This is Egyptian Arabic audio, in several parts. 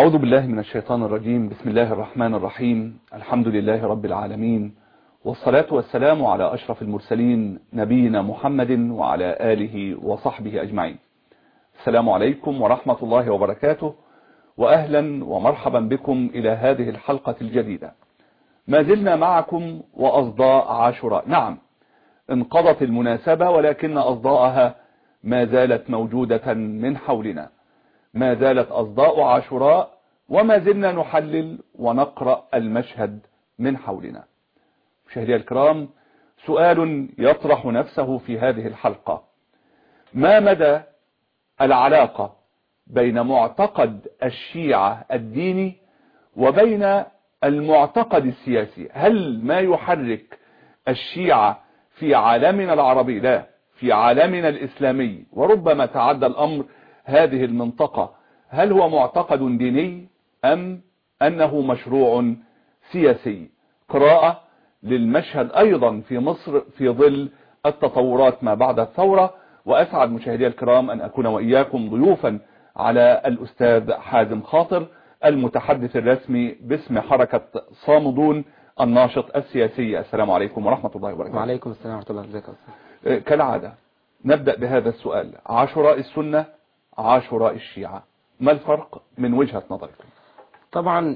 أعوذ بالله من الشيطان الرجيم بسم الله الرحمن الرحيم الحمد لله رب العالمين والصلاة والسلام على أشرف المرسلين نبينا محمد وعلى آله وصحبه أجمعين السلام عليكم ورحمة الله وبركاته وأهلا ومرحبا بكم إلى هذه الحلقة الجديدة ما زلنا معكم وأصداء عاشوراء نعم انقضت المناسبة ولكن أصداءها ما زالت موجودة من حولنا ما زالت أصداء عاشوراء وما زلنا نحلل ونقرأ المشهد من حولنا مشاهدي الكرام سؤال يطرح نفسه في هذه الحلقة ما مدى العلاقة بين معتقد الشيعة الديني وبين المعتقد السياسي هل ما يحرك الشيعة في عالمنا العربي لا في عالمنا الإسلامي وربما تعدى الأمر هذه المنطقة هل هو معتقد ديني أم أنه مشروع سياسي قراءة للمشهد أيضا في مصر في ظل التطورات ما بعد الثورة وأسعد مشاهدي الكرام أن أكون وإياكم ضيوفا على الأستاذ حازم خاطر المتحدث الرسمي باسم حركة صامدون الناشط السياسي السلام عليكم ورحمة الله وبركاته وعليكم السلام ورحمة الله وبركاته كالعادة نبدأ بهذا السؤال عاشوراء السنة عاشوراء الشيعة ما الفرق من وجهة نظركم طبعا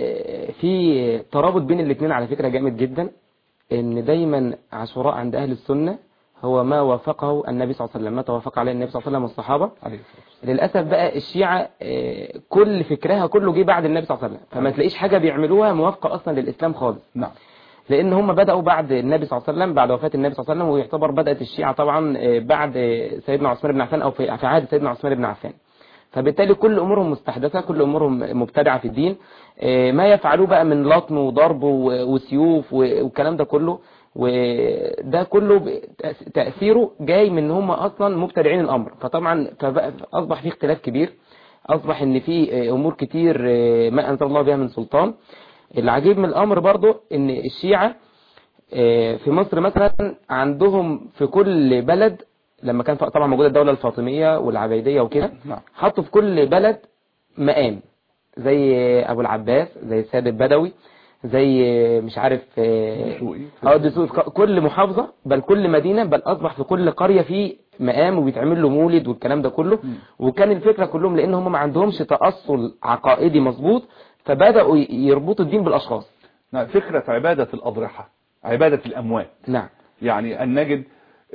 في ترابط بين الاثنين على فكرة جامد جدا ان دايما عاشوراء عند اهل السنة هو ما وافقه النبي صلى الله عليه وسلم ما توافق عليه النبي صلى الله عليه وسلم والصحابة عليه للأسف بقى الشيعة كل فكرها كله جه بعد النبي صلى الله عليه وسلم فما تلاقيش حاجة بيعملوها موافقة أصلا للإسلام خالص نعم لأن هم بدأوا بعد النبي صلى الله عليه وسلم بعد وفاة النبي صلى الله عليه وسلم ويعتبر بدأت الشيعة طبعا بعد سيدنا عثمان بن عفان أو في عهد سيدنا عثمان بن عفان فبالتالي كل أمورهم مستحدثة كل أمورهم مبتدعة في الدين ما يفعلوه بقى من لطم وضرب وسيوف والكلام ده كله وده كله تأثيره جاي من هم أصلا مبتدعين الأمر فطبعا أصبح في اختلاف كبير أصبح ان في أمور كتير ما أنزل الله بها من سلطان العجيب من الأمر برضو ان الشيعة في مصر مثلا عندهم في كل بلد لما كان طبعا موجودة الدولة الفاطمية والعبيدية وكده حطوا في كل بلد مقام زي أبو العباس زي السيد البدوي زي مش عارف اه دسوقي كل محافظة بل كل مدينة بل أصبح في كل قرية في مقام وبيتعمل له مولد والكلام ده كله وكان الفكرة كلهم لأن هم ما عندهمش تأصل عقائدي مظبوط فبدأوا يربطوا الدين بالأشخاص نعم فكرة عبادة الأضرحة عبادة الأموات نعم يعني أن نجد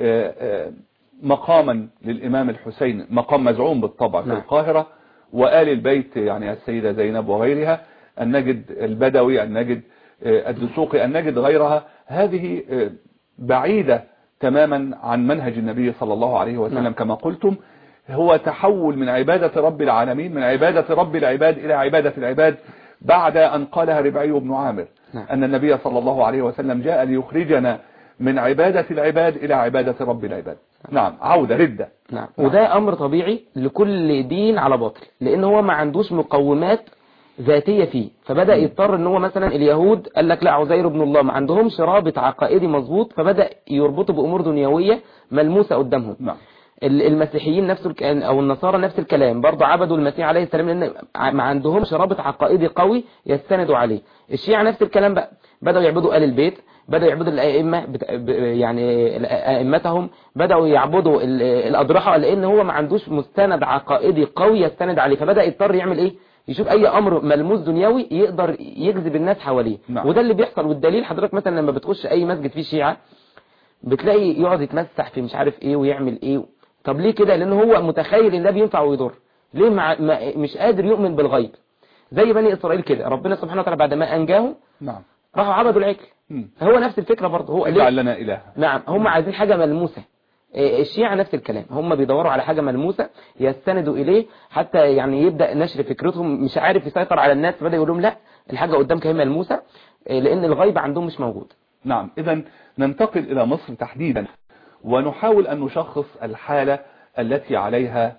مقاما للإمام الحسين مقام مزعوم بالطبع في نعم. القاهرة وآل البيت يعني السيدة زينب وغيرها أن نجد البدوي أن نجد الدسوقي أن نجد غيرها هذه بعيدة تماما عن منهج النبي صلى الله عليه وسلم نعم. كما قلتم هو تحول من عبادة رب العالمين من عبادة رب العباد إلى عبادة العباد بعد أن قالها ربعي بن عامر نعم. أن النبي صلى الله عليه وسلم جاء ليخرجنا من عبادة العباد إلى عبادة رب العباد نعم عودة ردة نعم وده أمر طبيعي لكل دين على باطل لأن هو ما عندوش مقومات ذاتية فيه فبدأ يضطر ان هو مثلا اليهود قال لك لا عزير ابن الله ما عندهمش رابط عقائدي مظبوط فبدأ يربطوا بأمور دنيوية ملموسة قدامهم نعم المسيحيين نفس الكلام او النصارى نفس الكلام برضه عبدوا المسيح عليه السلام لان ما عندهمش رابط عقائدي قوي يستندوا عليه الشيعة نفس الكلام بقى بدأوا يعبدوا آل البيت بدأوا يعبدوا الأئمة بت... يعني أئمتهم بدأوا يعبدوا الأضرحة لأن هو ما عندوش مستند عقائدي قوي يستند عليه فبدأ يضطر يعمل إيه يشوف اي امر ملموس دنيوي يقدر يجذب الناس حواليه نعم. وده اللي بيحصل والدليل حضرتك مثلا لما بتخش اي مسجد فيه شيعة بتلاقي يقعد يتمسح في مش عارف ايه ويعمل ايه طب ليه كده لان هو متخيل ان ده بينفع ويضر ليه مع... ما... مش قادر يؤمن بالغيب زي بني اسرائيل كده ربنا سبحانه وتعالى بعد ما انجاهم نعم راحوا عبدوا العجل مم. هو نفس الفكرة برضه هو اجعل لنا إله نعم هم عايزين حاجة ملموسة الشيعة نفس الكلام هم بيدوروا على حاجة ملموسة يستندوا إليه حتى يعني يبدأ نشر فكرتهم مش عارف يسيطر على الناس فبدأ يقول لهم لا الحاجة قدامك هي ملموسة لأن الغيب عندهم مش موجود نعم إذا ننتقل إلى مصر تحديدا ونحاول أن نشخص الحالة التي عليها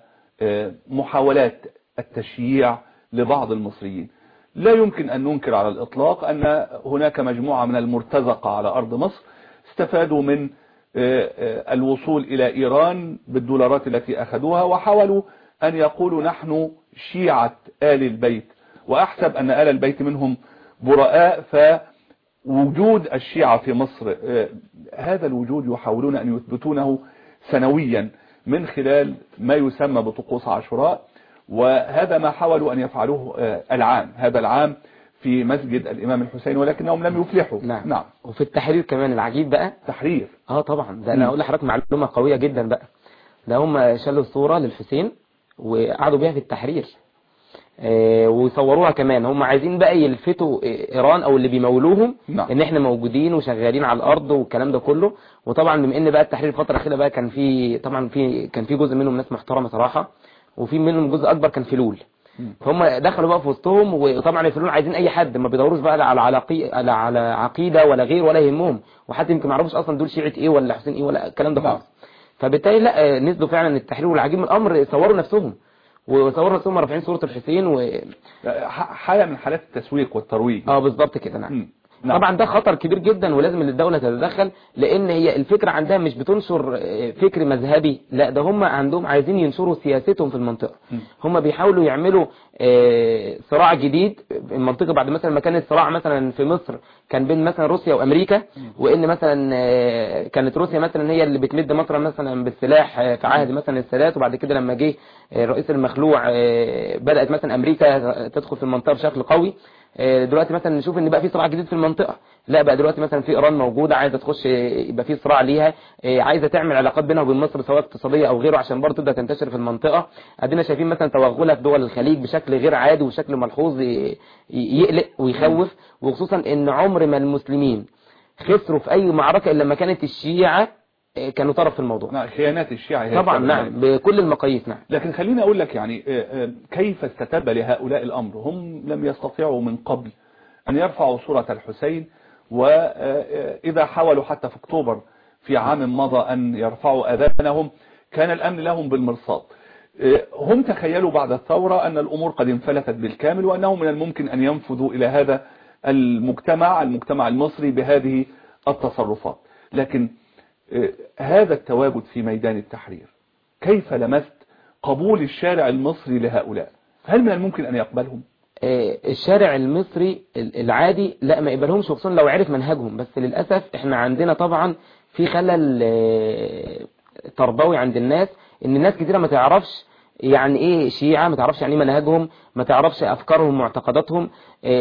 محاولات التشييع لبعض المصريين لا يمكن أن ننكر على الإطلاق أن هناك مجموعة من المرتزقة على أرض مصر استفادوا من الوصول إلى إيران بالدولارات التي أخذوها وحاولوا أن يقولوا نحن شيعة آل البيت وأحسب أن آل البيت منهم براء فوجود الشيعة في مصر آه، هذا الوجود يحاولون أن يثبتونه سنويا من خلال ما يسمى بطقوس عاشوراء وهذا ما حاولوا أن يفعلوه آه، العام هذا العام في مسجد الإمام الحسين ولكنهم لم يفلحوا نعم. نعم وفي التحرير كمان العجيب بقى تحرير اه طبعا ده مم. انا اقول لحضرتك معلومه قويه جدا بقى ده هم شالوا الصوره للحسين وقعدوا بيها في التحرير آه وصوروها كمان هم عايزين بقى يلفتوا آه، ايران او اللي بيمولوهم نعم. ان احنا موجودين وشغالين على الارض والكلام ده كله وطبعا بما ان بقى التحرير الفتره الاخيره بقى كان في طبعا في كان في جزء منهم ناس محترمه صراحه وفي منهم جزء اكبر كان فلول مم. فهم دخلوا بقى في وسطهم وطبعا الفلول عايزين اي حد ما بيدوروش بقى على على عقي- على على عقيده ولا غير ولا يهمهم وحتى يمكن ما يعرفوش اصلا دول شيعه ايه ولا حسين ايه ولا الكلام ده نعم. خالص فبالتالي لا آه، نزلوا فعلا التحرير والعجيب من الامر صوروا نفسهم وصوروا نفسهم رافعين صوره الحسين و ح- حالة من حالات التسويق والترويج اه بالظبط كده نعم مم. نعم. طبعا ده خطر كبير جدا ولازم الدولة تتدخل لان هي الفكرة عندها مش بتنشر آه، فكر مذهبي لا ده هم عندهم عايزين ينشروا سياستهم في المنطقة م. هم بيحاولوا يعملوا آه، صراع جديد في المنطقة بعد مثلا ما كان الصراع مثلا في مصر كان بين مثلا روسيا وامريكا وان مثلا آه، كانت روسيا مثلا هي اللي بتمد مصر مثلا بالسلاح آه، في عهد مثلا السادات وبعد كده لما جه آه، الرئيس المخلوع آه، بدأت مثلا امريكا تدخل في المنطقة بشكل قوي آه، دلوقتي مثلا نشوف ان بقى في صراع جديد في المنطقة لا بقى دلوقتي مثلا في ايران موجودة عايزة تخش آه، يبقى في صراع ليها آه، عايزة تعمل علاقات بينها وبين مصر سواء اقتصادية او غيره عشان برضه تبدا تنتشر في المنطقة ادينا شايفين مثلا توغلها في دول الخليج بشكل غير عادي وشكل ملحوظ ي- يقلق ويخوف وخصوصا ان عمر ما المسلمين خسروا في اي معركة الا لما كانت الشيعة آه، كانوا طرف في الموضوع نعم خيانات الشيعة هي طبعا السبب. نعم بكل المقاييس نعم لكن خليني أقول لك يعني آه، آه، كيف استتب لهؤلاء الأمر هم لم يستطيعوا من قبل أن يرفعوا صورة الحسين وإذا حاولوا حتى في أكتوبر في عام مضى أن يرفعوا أذانهم كان الأمن لهم بالمرصاد آه، هم تخيلوا بعد الثورة أن الأمور قد انفلتت بالكامل وأنه من الممكن أن ينفذوا إلى هذا المجتمع المجتمع المصري بهذه التصرفات لكن آه، هذا التواجد في ميدان التحرير كيف لمست قبول الشارع المصري لهؤلاء هل من الممكن أن يقبلهم آه، الشارع المصري ال- العادي لا ما يقبلهمش خصوصا لو عرف منهجهم بس للأسف احنا عندنا طبعا في خلل آه، تربوي عند الناس ان الناس كتيرة ما تعرفش يعني ايه شيعة ما تعرفش يعني ايه منهجهم ما تعرفش افكارهم معتقداتهم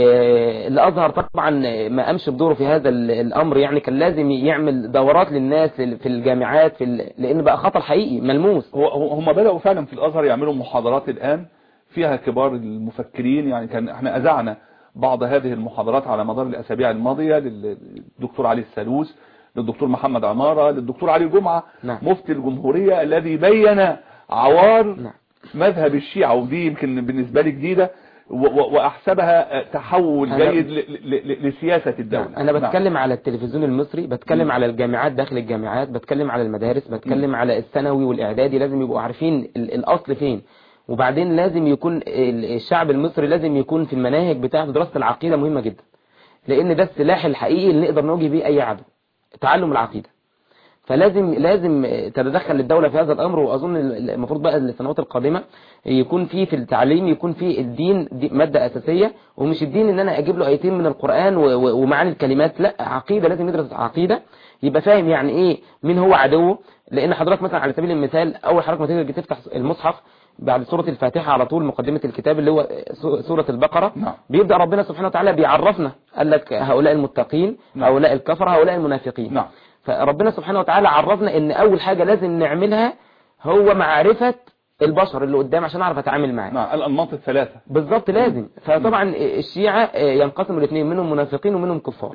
آه، الازهر طبعا ما قامش بدوره في هذا ال- الامر يعني كان لازم يعمل دورات للناس في الجامعات في ال- لان بقى خطر حقيقي ملموس هو هو- هم بدأوا فعلا في الأزهر يعملوا محاضرات الآن فيها كبار المفكرين يعني كان احنا أذعنا بعض هذه المحاضرات على مدار الأسابيع الماضية للدكتور علي السلوس للدكتور محمد عمارة للدكتور علي جمعة نعم. مفتي الجمهورية الذي بين عوار نعم. مذهب الشيعة ودي يمكن بالنسبة لي جديدة و- و- وأحسبها تحول أنا- جيد ل- ل- ل- لسياسة الدولة انا نعم. بتكلم على التلفزيون المصري بتكلم على الجامعات داخل الجامعات بتكلم على المدارس بتكلم على الثانوي والاعدادي لازم يبقوا عارفين ال- الاصل فين وبعدين لازم يكون ال- الشعب المصري لازم يكون في المناهج بتاعته دراسة العقيدة مهمة جدا لان ده السلاح الحقيقي اللي نقدر نواجه بيه اي عدو تعلم العقيدة فلازم لازم تتدخل الدولة في هذا الأمر وأظن المفروض بقى السنوات القادمة يكون في في التعليم يكون في الدين دي مادة أساسية ومش الدين إن أنا أجيب له آيتين من القرآن و- و- ومعاني الكلمات لا عقيدة لازم يدرس عقيدة يبقى فاهم يعني إيه مين هو عدوه لأن حضرتك مثلا على سبيل المثال أول حضرتك ما تيجي تفتح المصحف بعد سورة الفاتحة على طول مقدمة الكتاب اللي هو سو- سورة البقرة نعم. بيبدأ ربنا سبحانه وتعالى بيعرفنا قال لك هؤلاء المتقين نعم. هؤلاء الكفرة هؤلاء المنافقين نعم فربنا سبحانه وتعالى عرفنا ان اول حاجة لازم نعملها هو معرفة البشر اللي قدام عشان اعرف اتعامل معاه نعم الأنماط الثلاثة بالظبط لازم فطبعا الشيعة ينقسموا الاثنين منهم منافقين ومنهم كفار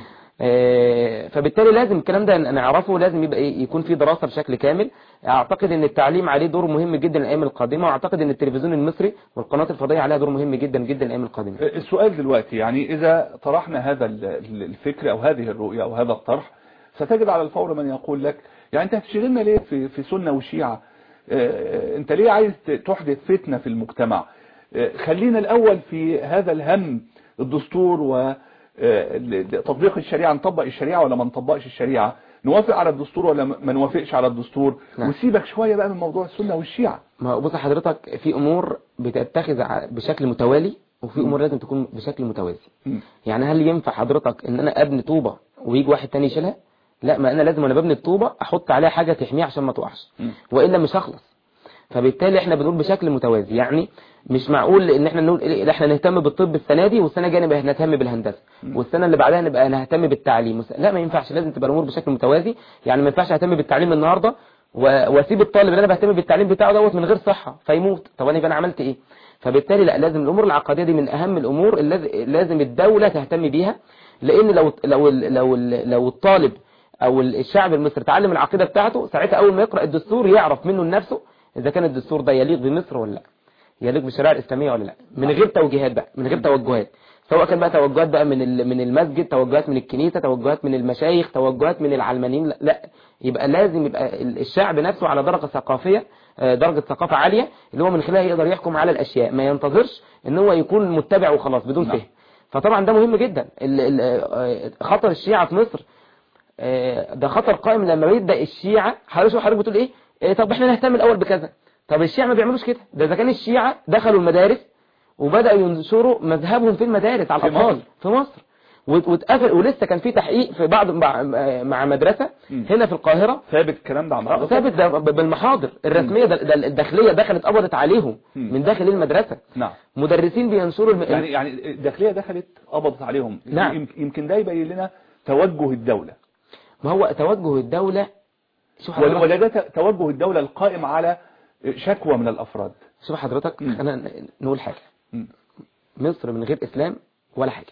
آه، فبالتالي لازم الكلام ده نعرفه لازم يبقى إيه؟ يكون في دراسة بشكل كامل اعتقد ان التعليم عليه دور مهم جدا الايام القادمة واعتقد ان التلفزيون المصري والقناة الفضائية عليها دور مهم جدا جدا الايام القادمة السؤال دلوقتي يعني إذا طرحنا هذا ال- ال- الفكر أو هذه الرؤية أو هذا الطرح ستجد على الفور من يقول لك يعني أنت هتشغلنا ليه في, في سنة وشيعة آه، أنت ليه عايز ت- تحدث فتنة في المجتمع آه، خلينا الأول في هذا الهم الدستور و آه، ال- تطبيق الشريعة نطبق الشريعة ولا ما نطبقش الشريعة نوافق على الدستور ولا ما نوافقش على الدستور نعم. وسيبك شوية بقى من موضوع السنة والشيعة ما هو بص حضرتك في امور بتتخذ ع- بشكل متوالي وفي امور لازم تكون بشكل متوازي مم. يعني هل ينفع حضرتك ان انا ابني طوبه ويجي واحد تاني يشيلها لا ما انا لازم وانا ببني الطوبه احط عليها حاجه تحميها عشان ما تقعش مم. والا مش هخلص فبالتالي احنا بنقول بشكل متوازي يعني مش معقول ان احنا نقول إيه، احنا نهتم بالطب السنه دي والسنه الجايه نبقى نهتم بالهندسه والسنه اللي بعدها نبقى نهتم بالتعليم والس- لا ما ينفعش لازم تبقى الامور بشكل متوازي يعني ما ينفعش اهتم بالتعليم النهارده و- واسيب الطالب اللي انا بهتم بالتعليم بتاعه دوت من غير صحه فيموت طب انا يبقى انا عملت ايه فبالتالي لا لازم الامور العقديه دي من اهم الامور اللي لازم الدوله تهتم بيها لان لو لو لو لو الطالب او الشعب المصري اتعلم العقيده بتاعته ساعتها اول ما يقرا الدستور يعرف منه لنفسه اذا كان الدستور ده يليق بمصر ولا لا يليق بالشريعه الاسلاميه ولا لا من غير توجيهات بقى من غير توجهات سواء كان بقى توجهات بقى من ال- من المسجد توجهات من الكنيسه توجهات من المشايخ توجهات من العلمانيين لا, لا يبقى لازم يبقى ال- الشعب نفسه على درجه ثقافيه آه، درجه ثقافه عاليه اللي هو من خلالها يقدر يحكم على الاشياء ما ينتظرش ان هو يكون متبع وخلاص بدون نعم. فهم فطبعا ده مهم جدا ال- ال- آه، خطر الشيعة في مصر آه، ده خطر قائم لما يبدا الشيعة حضرتك شوف حضرتك بتقول ايه آه، طب احنا نهتم الاول بكذا طب الشيعة ما بيعملوش كده ده اذا كان الشيعة دخلوا المدارس وبداوا ينشروا مذهبهم في المدارس على في الاطفال مصر. في مصر وات- واتقفل ولسه كان في تحقيق في بعض مع, مع مدرسة مم. هنا في القاهرة ثابت الكلام ده عن آه، حضرتك؟ ثابت ده ب- بالمحاضر الرسمية ده ده الداخلية دخلت قبضت عليهم مم. من داخل المدرسة نعم مدرسين بينشروا الم... يعني يعني الداخليه دخلت قبضت عليهم نعم. يمكن- يمكن ده يبين لنا توجه الدوله ما هو توجه الدولة شوف ولا حضرتك ولا ده ت- توجه الدوله القائم على شكوى من الافراد شوف حضرتك مم. انا نقول حاجة مم. مصر من غير اسلام ولا حاجة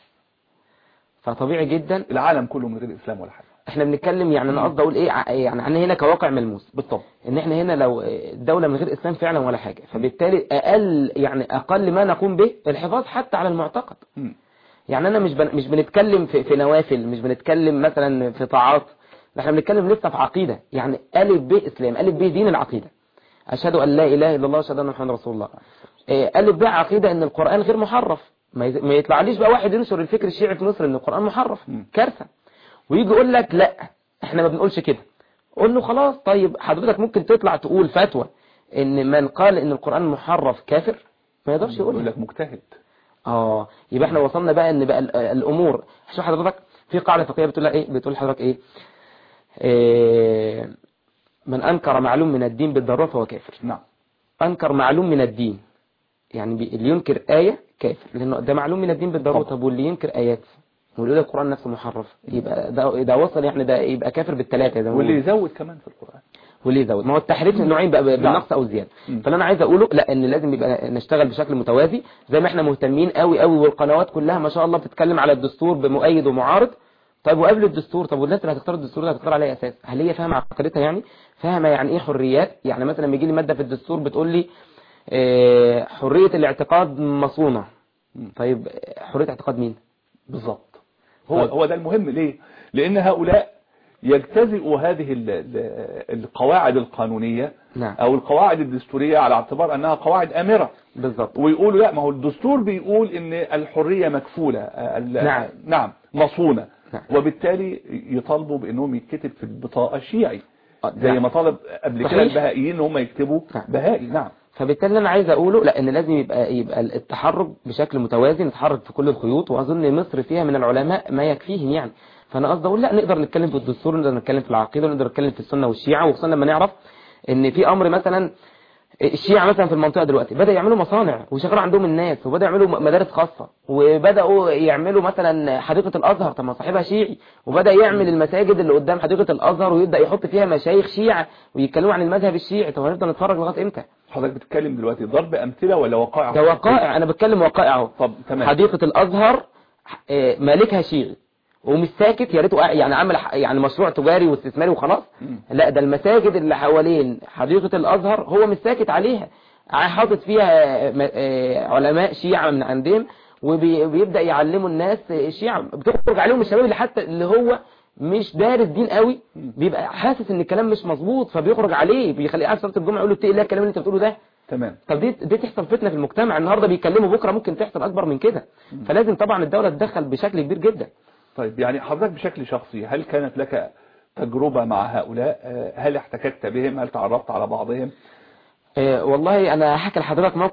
فطبيعي جدا العالم كله من غير اسلام ولا حاجه احنا بنتكلم يعني انا قصدي اقول ايه ع- يعني عن هنا كواقع ملموس بالطبع ان احنا هنا لو الدولة من غير اسلام فعلا ولا حاجة فبالتالي اقل يعني اقل ما نقوم به الحفاظ حتى على المعتقد مم. يعني انا مش بن... مش بنتكلم في... في نوافل مش بنتكلم مثلا في طاعات ده احنا بنتكلم لسه في عقيدة يعني الف ب اسلام الف ب دين العقيدة اشهد ان لا اله الا الله واشهد ان محمد رسول الله إيه، الف ب عقيدة ان القرآن غير محرف ما, يز... ما يطلعليش بقى واحد ينشر الفكر الشيعي في مصر ان القرآن محرف مم. كارثة ويجي يقول لك لا احنا ما بنقولش كده قول له خلاص طيب حضرتك ممكن تطلع تقول فتوى ان من قال ان القرآن محرف كافر ما يقدرش يقول يقول لك مجتهد اه يبقى احنا وصلنا بقى ان بقى ال- الامور شوف حضرتك في قاعده فقهيه بتقول لك ايه بتقول حضرتك ايه, إيه من انكر معلوم من الدين بالضروره فهو كافر نعم انكر معلوم من الدين يعني بي- اللي ينكر ايه كافر لانه ده معلوم من الدين بالضروره طبعا. طب واللي ينكر ايات واللي يقول القران نفسه محرف يبقى ده ده وصل يعني ده يبقى كافر بالثلاثه زي ما واللي بيقولوا. يزود كمان في القران واللي يزود ما هو التحريف نوعين بقى بالنقص او الزياده مم. فاللي انا عايز اقوله لا ان لازم يبقى نشتغل بشكل متوازي زي ما احنا مهتمين قوي قوي والقنوات كلها ما شاء الله بتتكلم على الدستور بمؤيد ومعارض طيب وقبل الدستور طب والناس اللي هتختار الدستور ده هتختار على اي اساس هل هي فاهمه عقيدتها يعني فاهمه يعني ايه حريات يعني مثلا لما يجي لي ماده في الدستور بتقول لي آه، حريه الاعتقاد مصونه مم. طيب آه، حريه اعتقاد مين بالظبط هو طيب. هو ده المهم ليه لان هؤلاء يجتزئوا هذه ال- ال- القواعد القانونيه نعم او القواعد الدستوريه على اعتبار انها قواعد امره بالظبط ويقولوا لا ما هو الدستور بيقول ان الحريه مكفوله ال- نعم. نعم مصونه نعم. وبالتالي يطالبوا بانهم يكتب في البطاقه شيعي آه، زي نعم. ما طلب قبل كده صحيح. البهائيين ان هم يكتبوا نعم. بهائي نعم فبالتالي انا عايز اقوله لا ان لازم يبقى يبقى التحرك بشكل متوازي نتحرك في كل الخيوط واظن مصر فيها من العلماء ما يكفيهم يعني فانا قصدي اقول لا نقدر نتكلم في الدستور نقدر نتكلم في العقيده ونقدر نتكلم في السنه والشيعه وخصوصا لما نعرف ان في امر مثلا الشيعة مثلا في المنطقة دلوقتي بدأ يعملوا مصانع ويشغلوا عندهم الناس وبدأ يعملوا مدارس خاصة وبدأوا يعملوا مثلا حديقة الأزهر طب ما صاحبها شيعي وبدأ يعمل المساجد اللي قدام حديقة الأزهر ويبدأ يحط فيها مشايخ شيعة ويتكلموا عن المذهب الشيعي طب هنفضل نتفرج لغاية امتى حضرتك بتتكلم دلوقتي ضرب امثله ولا وقائع ده وقائع انا بتكلم وقائع اهو طب تمام حديقة الازهر آه، مالكها شيعي ومش ساكت يا ريته قاعد- يعني عمل ح- يعني مشروع تجاري واستثماري وخلاص مم. لا ده المساجد اللي حوالين حديقة الازهر هو مش ساكت عليها ع- حاطط فيها م- آه، علماء شيعة من عندهم وبيبدأ يعلموا الناس الشيعة بتخرج عليهم الشباب اللي حتى اللي هو مش دارس دين قوي بيبقى حاسس ان الكلام مش مظبوط فبيخرج عليه بيخليه قاعد صلاه الجمعه يقول له اتقي الله الكلام اللي انت بتقوله ده تمام طب دي دي تحصل فتنه في المجتمع النهارده بيتكلموا بكره ممكن تحصل اكبر من كده فلازم طبعا الدوله تدخل بشكل كبير جدا طيب يعني حضرتك بشكل شخصي هل كانت لك تجربة مع هؤلاء آه، هل احتككت بهم هل تعرفت على بعضهم آه، والله انا هحكي لحضرتك موقف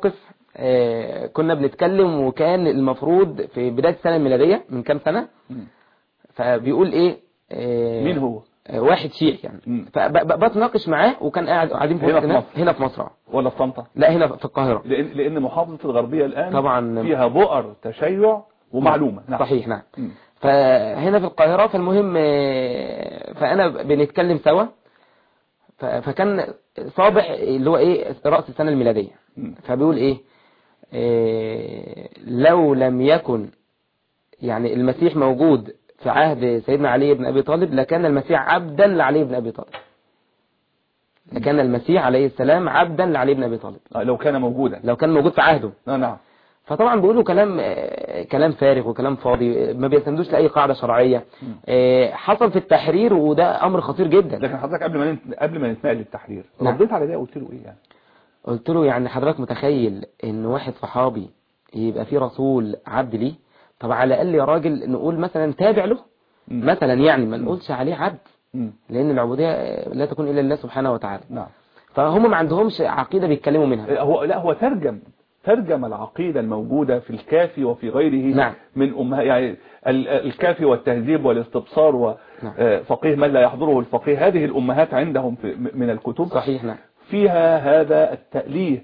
آه، كنا بنتكلم وكان المفروض في بداية السنة الميلادية من كام سنة مم. فبيقول ايه آه، مين هو آه، واحد شيعي يعني مم. فبتناقش معاه وكان قاعد قاعدين في هنا وسط في ناس مصر. هنا في مصر آه. ولا في طنطا لا هنا في القاهرة لان لان محافظه الغربيه الان طبعا فيها بؤر تشيع ومعلومه نعم صحيح نعم مم. فهنا في القاهرة فالمهم آه، فأنا بنتكلم سوا ف- فكان صابح اللي هو ايه رأس السنة الميلادية مم. فبيقول ايه آه، لو لم يكن يعني المسيح موجود في عهد سيدنا علي بن أبي طالب لكان المسيح عبدا لعلي بن أبي طالب لكان المسيح عليه السلام عبدا لعلي بن أبي طالب آه، لو كان موجودا لو كان موجود في عهده آه، نعم فطبعا بيقولوا كلام آه، كلام فارغ وكلام فاضي ما بيستندوش لأي قاعدة شرعية آه، حصل في التحرير وده أمر خطير جدا لكن حضرتك قبل ما ننت- قبل ما نتنقل للتحرير نعم. رديت على ده قلت له ايه يعني قلت له يعني حضرتك متخيل ان واحد صحابي يبقى فيه رسول عبد ليه طب على الأقل يا راجل نقول مثلا تابع له مم. مثلا يعني ما نقولش عليه عبد مم. لأن العبودية آه، لا تكون إلا لله سبحانه وتعالى نعم فهم ما عندهمش عقيدة بيتكلموا منها هو لا هو ترجم ترجم العقيدة الموجودة في الكافي وفي غيره نعم. من أمها يعني ال- الكافي والتهذيب والاستبصار نعم. وفقيه من لا يحضره الفقيه هذه الأمهات عندهم في من الكتب صحيح نعم فيها هذا التأليه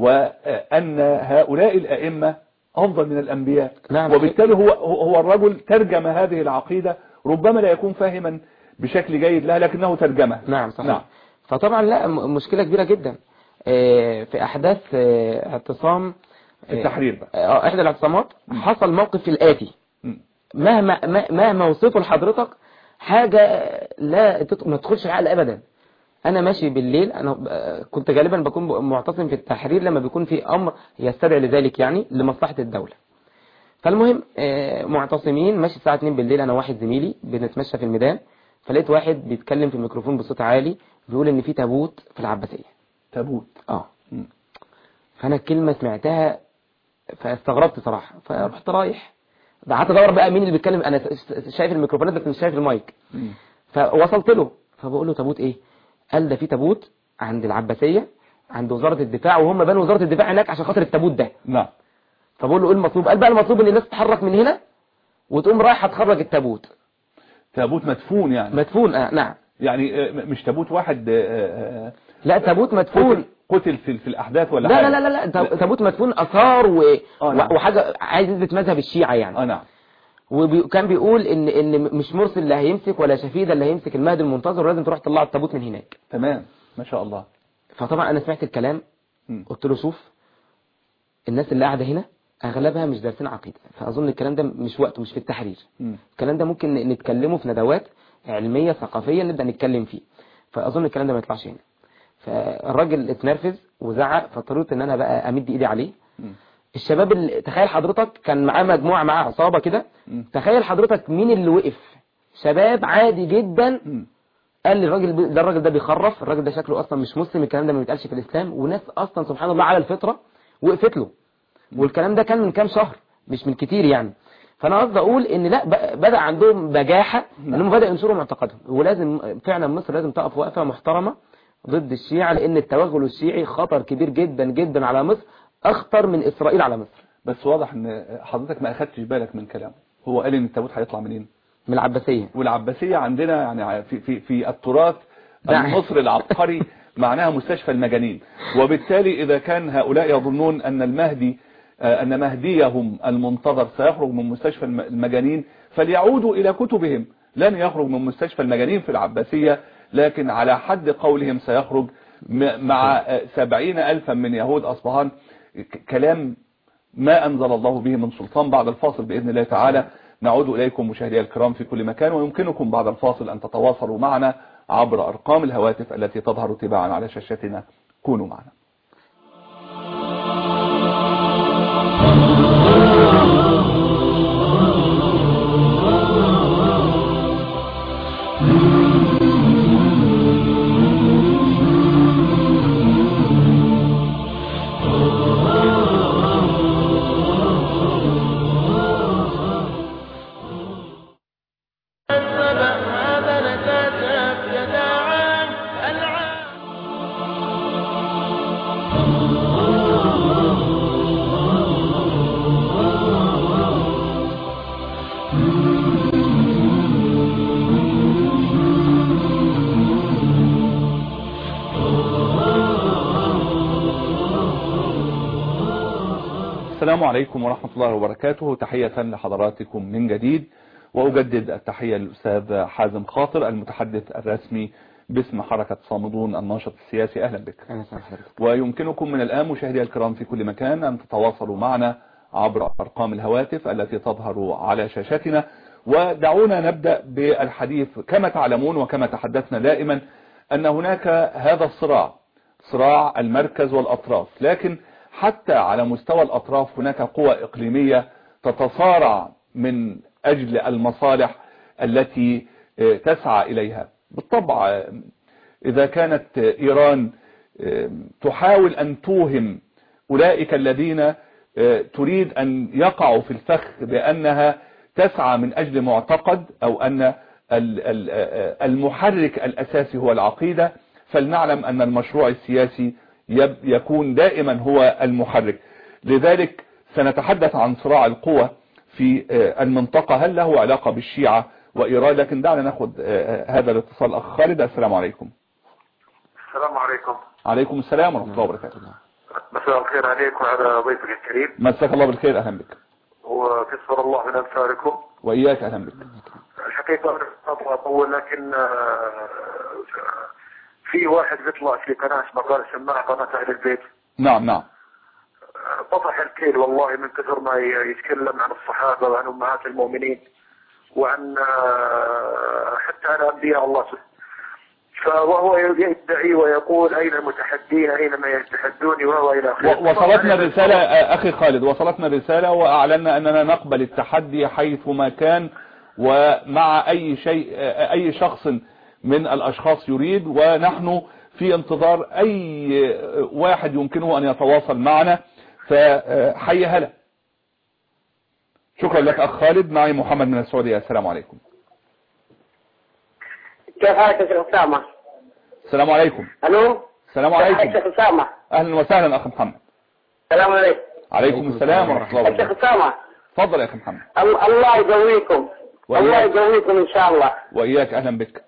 وأن هؤلاء الأئمة أفضل من الأنبياء نعم. وبالتالي هو هو الرجل ترجم هذه العقيدة ربما لا يكون فاهما بشكل جيد لها لكنه ترجمها نعم صحيح نعم. فطبعا لا م- مشكلة كبيرة جدا آه، في أحداث آه، اعتصام في التحرير بقى آه، إحدى الاعتصامات حصل موقف الآتي م. مهما ما- مهما وصفه لحضرتك حاجة لا تت- ما تدخلش العقل أبدا أنا ماشي بالليل أنا آه، كنت غالبا بكون ب- معتصم في التحرير لما بيكون في أمر يستدعي لذلك يعني لمصلحة الدولة فالمهم آه، معتصمين ماشي الساعة 2 بالليل أنا واحد زميلي بنتمشى في الميدان فلقيت واحد بيتكلم في الميكروفون بصوت عالي بيقول إن في تابوت في العباسية تابوت اه م. فأنا الكلمة سمعتها فاستغربت صراحة فرحت رايح قعدت ادور بقى مين اللي بيتكلم انا شايف الميكروفونات بس مش شايف المايك م. فوصلت له فبقول له تابوت ايه قال ده في تابوت عند العباسية عند وزارة الدفاع وهم بنوا وزارة الدفاع هناك عشان خاطر التابوت ده نعم فبقول له ايه المطلوب قال بقى المطلوب ان الناس تتحرك من هنا وتقوم رايحه تخرج التابوت تابوت مدفون يعني مدفون آه نعم يعني آه، مش تابوت واحد آه، آه، لا تابوت مدفون قتل قتل في في الأحداث ولا لا حاجة لا لا لا لا تابوت مدفون اثار و... آه، نعم. وحاجه عايز يثبت مذهب الشيعة يعني اه نعم وكان بيقول ان ان مش مرسل اللي هيمسك ولا شفيدة اللي هيمسك المهدي المنتظر ولازم تروح تطلع التابوت من هناك تمام ما شاء الله فطبعا انا سمعت الكلام م. قلت له شوف الناس اللي قاعده هنا اغلبها مش دارسين عقيده فاظن الكلام ده مش وقته مش في التحرير م. الكلام ده ممكن نتكلمه في ندوات علميه ثقافيه نبدا نتكلم فيه فاظن الكلام ده ما يطلعش هنا فالراجل اتنرفز وزعق فاضطريت ان انا بقى امد ايدي عليه م. الشباب اللي تخيل حضرتك كان معاه مجموعه معاه عصابه كده م. تخيل حضرتك مين اللي وقف شباب عادي جدا م. قال لي الراجل ده الراجل ده بيخرف الراجل ده شكله اصلا مش مسلم الكلام ده ما بيتقالش في الاسلام وناس اصلا سبحان الله على الفطره وقفت له والكلام ده كان من كام شهر مش من كتير يعني فانا قصدي اقول ان لا ب- بدا عندهم بجاحه انهم بداوا ينشروا معتقدهم ولازم فعلا مصر لازم تقف وقفه محترمه ضد الشيعة لان التوغل الشيعي خطر كبير جدا جدا على مصر اخطر من اسرائيل على مصر بس واضح ان حضرتك ما اخدتش بالك من كلامه هو قال ان التابوت هيطلع منين من العباسيه والعباسية عندنا يعني في في في التراث نعم. المصري العبقري معناها مستشفى المجانين وبالتالي إذا كان هؤلاء يظنون أن المهدي آه، أن مهديهم المنتظر سيخرج من مستشفى الم- المجانين فليعودوا إلى كتبهم لن يخرج من مستشفى المجانين في العباسية لكن على حد قولهم سيخرج م- مع آه، سبعين ألفا من يهود أصبهان ك- كلام ما أنزل الله به من سلطان بعد الفاصل بإذن الله تعالى نعود إليكم مشاهدي الكرام في كل مكان ويمكنكم بعد الفاصل أن تتواصلوا معنا عبر أرقام الهواتف التي تظهر تباعا على شاشتنا كونوا معنا هذا نتاتف يداعا العام السلام عليكم ورحمة الله وبركاته تحية لحضراتكم من جديد وأجدد التحية للأستاذ حازم خاطر المتحدث الرسمي باسم حركة صامدون الناشط السياسي أهلا بك أهلا وسهلا بحضرتك. ويمكنكم من الآن مشاهدي الكرام في كل مكان أن تتواصلوا معنا عبر أرقام الهواتف التي تظهر على شاشتنا ودعونا نبدأ بالحديث كما تعلمون وكما تحدثنا دائما أن هناك هذا الصراع صراع المركز والأطراف لكن حتى على مستوى الأطراف هناك قوى إقليمية تتصارع من أجل المصالح التي آه، تسعى إليها بالطبع آه، إذا كانت آه، إيران آه، تحاول أن توهم أولئك الذين آه، تريد أن يقعوا في الفخ بأنها تسعى من أجل معتقد أو أن ال- ال- آه، المحرك الأساسي هو العقيدة فلنعلم أن المشروع السياسي يب- يكون دائما هو المحرك لذلك سنتحدث عن صراع القوى في آه، المنطقة هل له علاقة بالشيعة وإيران لكن دعنا ناخد آه، هذا الاتصال أخ خالد السلام عليكم السلام عليكم عليكم السلام ورحمة الله وبركاته مساء الخير عليكم وعلى ضيفك الكريم مساك الله بالخير أهلا بك وكسر الله من امثالكم وإياك أهلا بك الحقيقه أنا ابغى اطول لكن آه، في واحد بيطلع في قناه اسمها قناه سماعه قناه اهل البيت نعم نعم آه، طفح الكيل والله من كثر ما ي- يتكلم عن الصحابه وعن امهات المؤمنين وعن آه، حتى عن انبياء الله سبحانه فوهو يدعي ويقول اين المتحدين اينما يتحدون وهو الى اخره و- وصلتنا الرسالة آه، أخي خالد وصلتنا الرسالة وأعلنا أننا نقبل التحدي حيثما كان ومع أي شيء آه، أي شخص من الأشخاص يريد ونحن في انتظار أي آه، واحد يمكنه أن يتواصل معنا فحي هلا شكرا لك أخ خالد معي محمد من السعودية السلام عليكم كيف حالك يا شيخ أسامة؟ السلام عليكم ألو؟ السلام كيف حالك عليكم يا شيخ أسامة؟ أهلا وسهلا أخ محمد السلام عليكم عليكم السلام ورحمة الله يا شيخ وبركاته أسامة تفضل يا أخي محمد ال- الله يقويكم وإياك. الله يقويكم إن شاء الله وإياك أهلا بك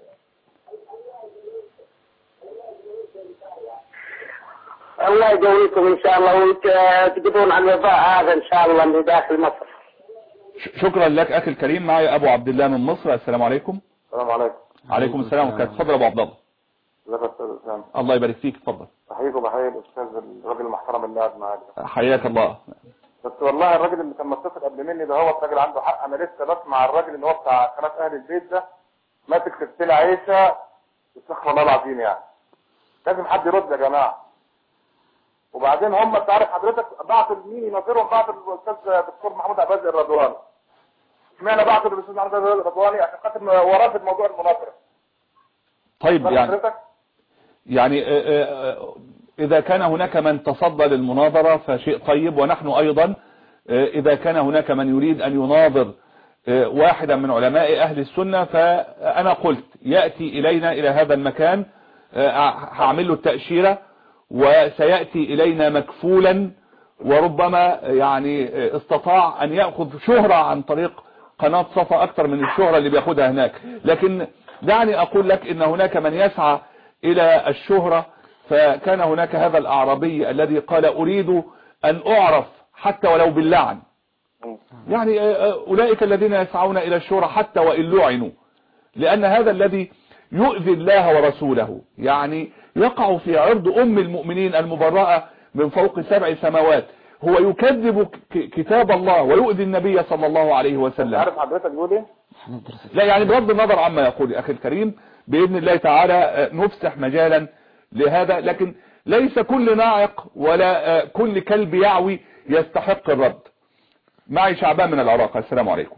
الله يقويكم إن شاء الله وتقضون على الوباء هذا إن شاء الله اللي داخل مصر ش- شكرا لك أخي الكريم معي أبو عبد الله من مصر السلام عليكم السلام عليكم عليكم السلام ورحمة الله تفضل يا أبو عبد الله ازيك يا استاذ اسلام الله يبارك فيك تفضل بحييك وبحيي الاستاذ الراجل المحترم اللي قاعد معاك ده. حياك الله بس والله الراجل اللي كان متصل قبل مني ده هو الراجل عنده حق انا لسه بسمع الراجل اللي هو بتاع قناه اهل البيت ده ماسك سلسله عيشه استغفر الله العظيم يعني لازم حد يرد يا جماعه وبعدين هم انت عارف حضرتك بعتوا لمين ينظرهم بعتوا للاستاذ دكتور محمود عباس الرضواني اشمعنى بعتوا للاستاذ محمود عباس الرضواني عشان خاطر وراه في موضوع المناظره طيب فاهم يعني حضرتك يعني آه، آه، آه، إذا كان هناك من تصدى للمناظرة فشيء طيب ونحن أيضا آه، إذا كان هناك من يريد أن يناظر آه، واحدا من علماء أهل السنة فأنا قلت يأتي إلينا إلى هذا المكان آه، هعمل له التأشيرة وسيأتي إلينا مكفولا وربما يعني آه، استطاع أن يأخذ شهرة عن طريق قناة صفا أكثر من الشهرة اللي بياخدها هناك لكن دعني أقول لك إن هناك من يسعى إلى الشهرة فكان هناك هذا الأعرابي الذي قال أريد أن أعرف حتى ولو باللعن يعني آه، آه، أولئك الذين يسعون إلى الشهرة حتى وإن لعنوا لأن هذا الذي يؤذي الله ورسوله يعني يقع في عرض أم المؤمنين المبرأة من فوق سبع سماوات هو يكذب ك- كتاب الله ويؤذي النبي صلى الله عليه وسلم عارف حضرتك بيقول ايه لا يعني بغض النظر عما يقول يا أخي الكريم بإذن الله تعالى آه، نفسح مجالا لهذا لكن ليس كل ناعق ولا آه، كل كلب يعوي يستحق الرد معي شعبان من العراق السلام عليكم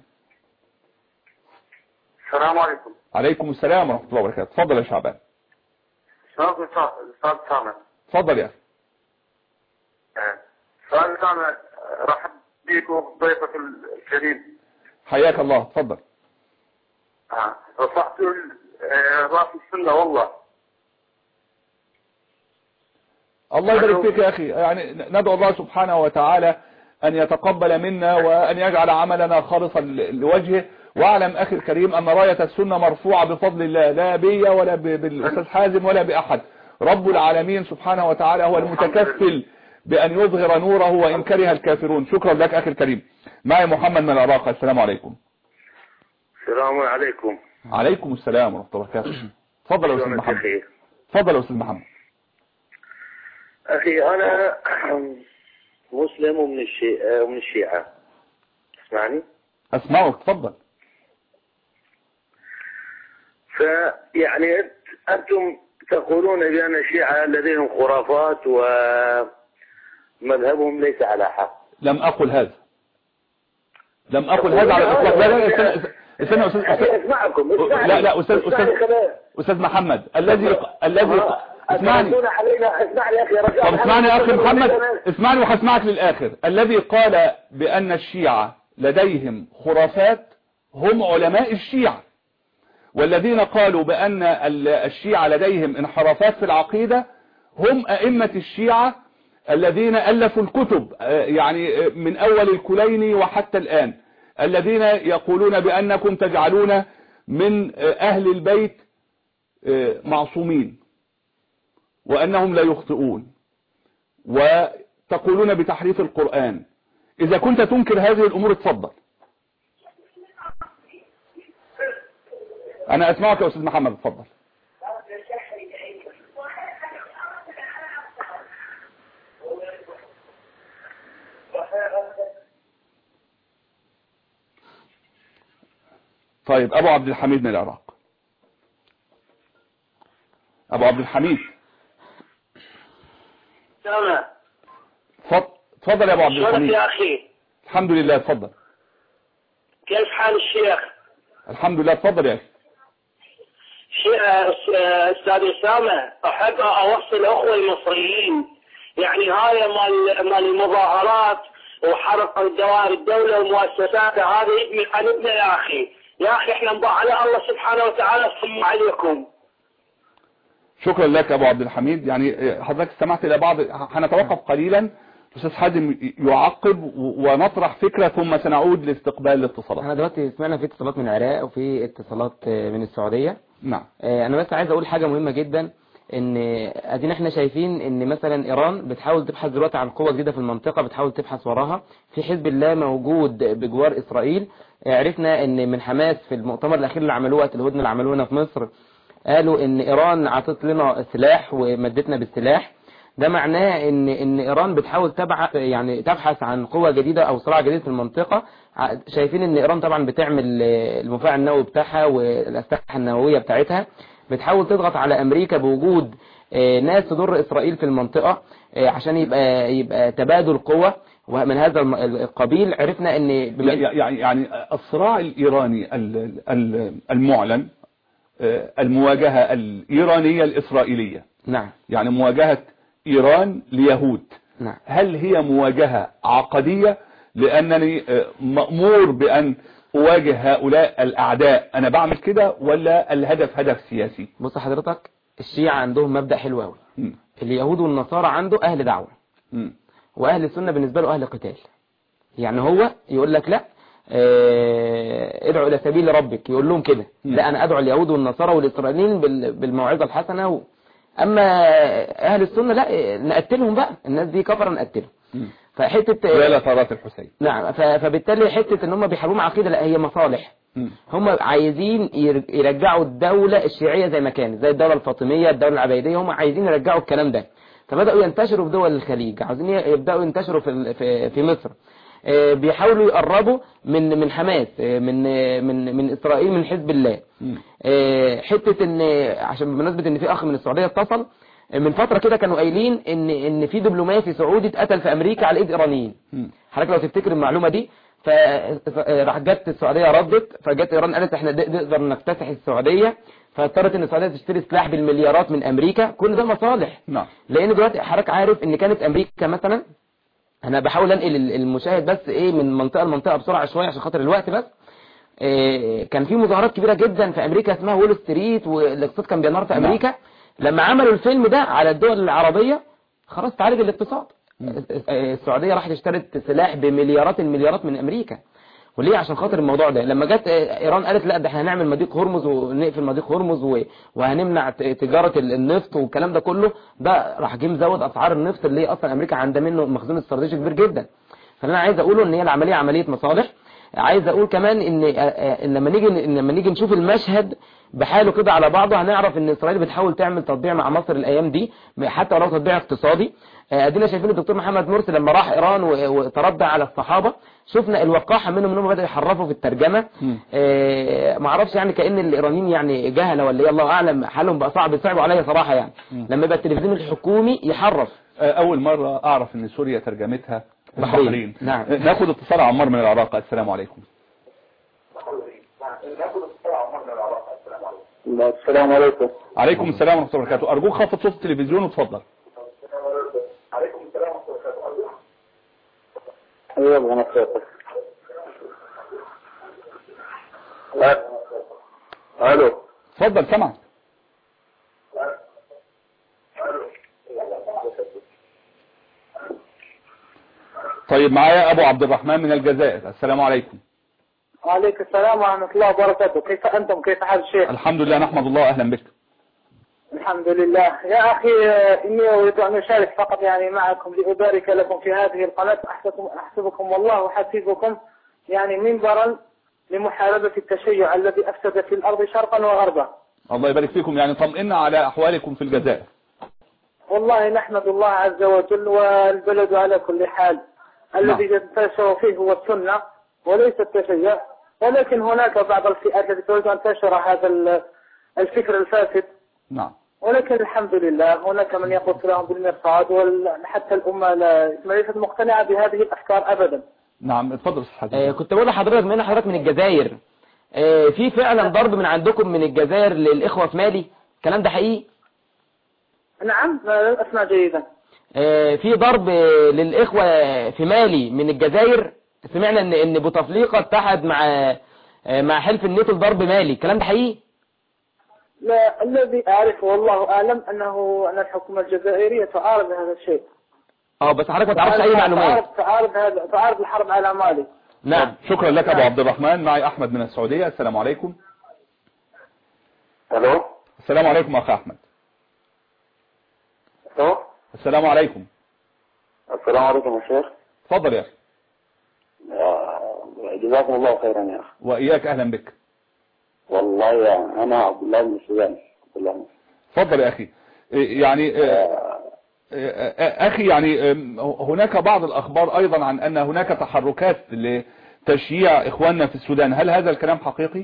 السلام عليكم عليكم السلام ورحمة الله وبركاته تفضل يا شعبان استاذ استاذ سامر تفضل يا أخي استاذ سامر رحب بك وضيفك الكريم حياك الله تفضل آه. رفعت ال- آه، راس السنه والله الله يبارك فيك يا أخي يعني ندعو الله سبحانه وتعالى أن يتقبل منا وأن يجعل عملنا خالصا ل- لوجهه واعلم أخي الكريم أن راية السنة مرفوعة بفضل الله لا بي ولا ب- بالأستاذ حازم ولا بأحد رب العالمين سبحانه وتعالى هو المتكفل بأن يظهر نوره وإن كره الكافرون شكرا لك أخي الكريم معي محمد من العراق السلام عليكم السلام عليكم عليكم السلام ورحمة الله وبركاته تفضل يا أستاذ شلونك محمد أخي تفضل يا أستاذ محمد أخي أنا مسلم ومن الشيعة ومن الشيعة تسمعني أسمعك تفضل فيعني أنت- أنتم تقولون بأن الشيعة لديهم خرافات ومذهبهم ليس على حق لم أقل هذا لم أقل هذا على الإطلاق لا لا استنى استنى يا أستاذ أخي أستاذ- اسمعكم اسمعني. لا لا أستاذ اسمعني أستاذ خلال- أستاذ محمد الذي الذي اسمعني أتردون علينا اسمعني يا أخي رجاء طب اسمعني يا أخي محمد اسمعني وهسمعك للآخر الذي قال بأن الشيعة لديهم خرافات هم علماء الشيعة والذين قالوا بأن ال- الشيعة لديهم انحرافات في العقيدة هم أئمة الشيعة الذين ألفوا الكتب آه، يعني آه، من أول الكليني وحتى الآن الذين يقولون بأنكم تجعلون من آه، أهل البيت آه، معصومين وأنهم لا يخطئون وتقولون بتحريف القرآن إذا كنت تنكر هذه الأمور اتفضل أنا أسمعك يا أستاذ محمد اتفضل طيب أبو عبد الحميد من العراق أبو عبد الحميد سلام اتفضل- اتفضل يا أبو عبد شلونك الحميد يا أخي الحمد لله اتفضل كيف حال الشيخ الحمد لله اتفضل يا أخي شيء أستاذ أسامة أحب أوصل أخوة المصريين يعني هاي مال مال المظاهرات وحرق دوائر الدولة ومؤسساتها هذا يبني قلبنا يا أخي يا أخي احنا نضع على الله سبحانه وتعالى ثم عليكم شكرا لك ابو عبد الحميد يعني حضرتك استمعت الى بعض هنتوقف قليلا استاذ حازم يعقب و- ونطرح فكرة ثم سنعود لاستقبال الاتصالات احنا دلوقتي سمعنا في اتصالات من العراق وفي اتصالات آه، من السعودية نعم آه، انا بس عايز اقول حاجة مهمة جدا ان ادينا احنا شايفين ان مثلا ايران بتحاول تبحث دلوقتي عن قوة جديدة في المنطقة بتحاول تبحث وراها في حزب الله موجود بجوار اسرائيل آه، عرفنا ان من حماس في المؤتمر الاخير اللي عملوه وقت الهدنة اللي عملوه هنا في مصر قالوا ان ايران عطت لنا سلاح ومدتنا بالسلاح ده معناه ان ان ايران بتحاول تبع يعني تبحث عن قوة جديدة او صراع جديد في المنطقة ع- شايفين ان ايران طبعا بتعمل آه، المفاعل النووي بتاعها والاسلحة النووية بتاعتها بتحاول تضغط على امريكا بوجود آه، ناس تضر اسرائيل في المنطقة آه، عشان يبقى يبقى تبادل قوة ومن هذا الم- القبيل عرفنا ان لا، بما- يعني يعني الصراع الايراني ال- ال- المعلن آه، المواجهة الايرانية الاسرائيلية نعم يعني مواجهة ايران ليهود نعم هل هي مواجهة عقدية لأنني آه، مأمور بأن أواجه هؤلاء الأعداء أنا بعمل كده ولا الهدف هدف سياسي بص حضرتك الشيعة عندهم مبدأ حلو قوي مم. اليهود والنصارى عنده اهل دعوة مم. واهل السنة بالنسبة له اهل قتال يعني هو يقول لك لا آه، ادعو الى سبيل ربك يقول لهم كده مم. لا انا ادعو اليهود والنصارى والاسرائيليين بال- بالموعظة الحسنة و... اما اهل السنة لا نقتلهم بقى الناس دي كفر نقتلهم مم. فحتة ولا طارات الحسين نعم ف- فبالتالي حتة ان هم بيحاربوا عقيدة لا هي مصالح مم. هم عايزين ير- يرجعوا الدولة الشيعية زي ما كانت زي الدولة الفاطمية الدولة العبيدية هم عايزين يرجعوا الكلام ده فبدأوا ينتشروا في دول الخليج عاوزين ي- يبدأوا ينتشروا في ال- في في مصر آه، بيحاولوا يقربوا من من حماس آه، من آه، من من اسرائيل من حزب الله مم. آه، حتة ان عشان بمناسبة ان في اخ من السعودية اتصل آه، من فترة كده كانوا قايلين ان ان في دبلوماسي سعودي اتقتل في امريكا على ايد ايرانيين مم. حضرتك لو تفتكر المعلومة دي فراح جت السعودية ردت فجت ايران قالت احنا د- نقدر نكتسح السعودية فاضطرت ان السعودية تشتري سلاح بالمليارات من امريكا كل ده مصالح نعم لان دلوقتي حضرتك عارف ان كانت امريكا مثلا انا بحاول انقل ال- المشاهد بس ايه من منطقة لمنطقة بسرعة شوية عشان خاطر الوقت بس إيه كان في مظاهرات كبيرة جدا في امريكا اسمها وول ستريت والاقتصاد كان بينهار في نعم. امريكا لما عملوا الفيلم ده على الدول العربية خلاص تعالج الاقتصاد السعودية راحت اشترت سلاح بمليارات المليارات من امريكا وليه عشان خاطر الموضوع ده لما جت آه، ايران قالت لا ده احنا هنعمل مضيق هرمز ونقفل مضيق هرمز و- وهنمنع ت- تجاره ال- النفط والكلام ده كله ده راح جه مزود اسعار النفط اللي هي اصلا امريكا عندها منه مخزون استراتيجي كبير جدا فاللي انا عايز اقوله ان هي العمليه عمليه مصالح عايز اقول كمان ان آه، آه، إن لما نيجي إن لما نيجي نشوف المشهد بحاله كده على بعضه هنعرف ان اسرائيل بتحاول تعمل تطبيع مع مصر الايام دي حتى ولو تطبيع اقتصادي آه، ادينا شايفين الدكتور محمد مرسي لما راح ايران و- وتربى على الصحابه شفنا الوقاحه منهم انهم بداوا يحرفوا في الترجمه آه، ما اعرفش يعني كان الايرانيين يعني جهله ولا ايه الله اعلم حالهم بقى صعب صعبوا عليا صراحه يعني لما يبقى التلفزيون الحكومي يحرف آه، اول مرة اعرف ان سوريا ترجمتها بحرين. البحرين نعم. آه، ناخد اتصال عمار من العراق السلام عليكم السلام عليكم عليكم السلام ورحمة الله وبركاته ارجوك خفض صوت التلفزيون وتفضل ايوه ابغى نصيحتك الو اتفضل سمعك طيب معايا ابو عبد الرحمن من الجزائر السلام عليكم وعليكم السلام ورحمة الله وبركاته كيف أنتم كيف حال الشيخ الحمد لله نحمد الله اهلا بك الحمد لله يا أخي آه، إني أريد أن أشارك فقط يعني معكم لأبارك لكم في هذه القناة أحسبكم, أحسبكم والله وحسيبكم يعني منبرا لمحاربة التشيع الذي أفسد في الأرض شرقا وغربا الله يبارك فيكم يعني طمئنا على احوالكم في الجزائر والله نحمد الله عز وجل والبلد على كل حال الذي ينتشر فيه هو السنة وليس التشيع ولكن هناك بعض الفئات التي تريد أن تنشر هذا ال- الفكر الفاسد نعم ولكن الحمد لله هناك من يقول لهم بالمرصاد وحتى الأمة لا- ليست مقتنعة بهذه الأفكار أبدا نعم اتفضل استاذ حازم آه، كنت بقول لحضرتك من حضرتك من الجزائر آه، في فعلا ضرب من عندكم من الجزائر للإخوة في مالي الكلام ده حقيقي نعم لا أسمع جيدا آه، في ضرب آه، للإخوة في مالي من الجزائر سمعنا ان ان بوتفليقة اتحد مع آه، مع حلف الناتو لضرب مالي الكلام ده حقيقي لا الذي أعرفه والله أعلم أنه أن الحكومة الجزائرية تعارض هذا الشيء اه بس حضرتك ما تعرفش اي معلومات تعارض تعارض هذا تعارض الحرب على مالي نعم شكرا لك ابو عبد الرحمن معي احمد من السعودية السلام عليكم الو السلام عليكم اخ احمد الو السلام عليكم السلام عليكم يا شيخ اتفضل يا اخي جزاكم الله خيرا يا أخي واياك اهلا بك والله يعني أنا عبد الله بن السودان عبد الله بن- اتفضل يا اخي إيه يعني آه، آه، اخي يعني آم، هناك بعض الاخبار ايضا عن ان هناك تحركات لتشييع اخواننا في السودان هل هذا الكلام حقيقي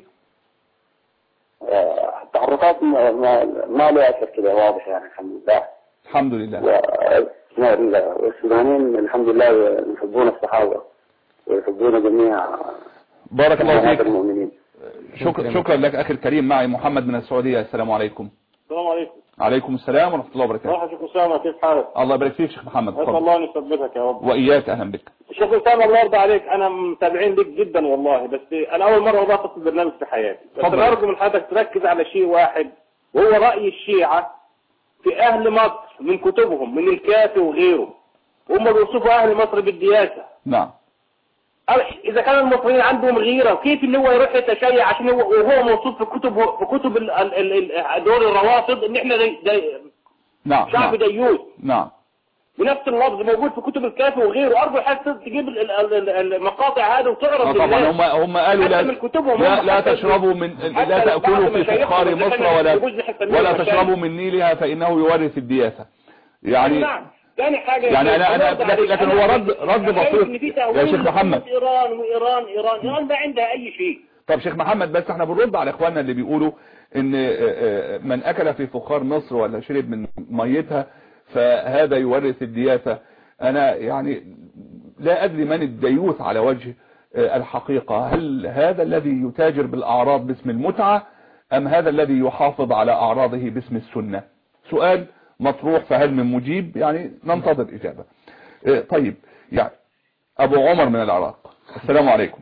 آه، التحركات ما, ما, ما له أثر كده واضح يعني الحمد لله الحمد لله و- والسودانيين الحمد لله يحبون الصحابة ويحبون جميع بارك الله جماعات فيك المؤمنين شكرا شكرا لك اخي الكريم معي محمد من السعودية السلام عليكم السلام عليكم عليكم السلام ورحمة الله وبركاته مرحبا أسامة كيف حالك؟ الله يبارك فيك شيخ محمد أسأل اتفضل الله أن يثبتك يا رب واياك اهلا بك شيخ أسامة الله يرضى عليك أنا متابعين لك جدا والله بس أنا أول مرة والله أتصل برنامج في حياتي بس اتفضل. أنا أرجو من حضرتك تركز على شيء واحد وهو رأي الشيعة في أهل مصر من كتبهم من الكافي وغيره هم بيوصفوا أهل مصر بالدياسة نعم إذا كان المصريين عندهم غيرة كيف إن هو يروح يتشيع عشان هو وهو موصوف في كتب في كتب ال- ال- ال- ال- دول الروافض إن إحنا دي دي نعم شعب نعم ديوث نعم بنفس اللفظ موجود في كتب الكافي وغيره أرجو حتى تجيب ال- ال- ال- المقاطع هذه وتعرض آه طبعا للناس. هم هم قالوا حتى لا من كتبهم لا, هم لا حتى تشربوا من حتى لا بعض تأكلوا في مشايخهم فخار اللي مصر كانوا ولا يجوز يحتملوا ولا المشايخ. تشربوا من نيلها فإنه يورث الدياسة يعني نعم ثاني حاجة يعني أنا- أنا- برد لكن- عليك. لكن أنا هو رد- رد شايف بسيط إن في يا تأويل شيخ محمد. لخطوط إيران وإيران إيران إيران ما عندها أي شيء طب شيخ محمد بس احنا بنرد على اخواننا اللي بيقولوا ان آه، آه، من اكل في فخار مصر ولا شرب من ميتها فهذا يورث الدياسة انا يعني لا ادري من الديوث على وجه آه، الحقيقة هل هذا الذي يتاجر بالاعراض باسم المتعة ام هذا الذي يحافظ على اعراضه باسم السنة سؤال مطروح فهل من مجيب يعني ننتظر اجابة آه، طيب يعني ابو عمر من العراق السلام عليكم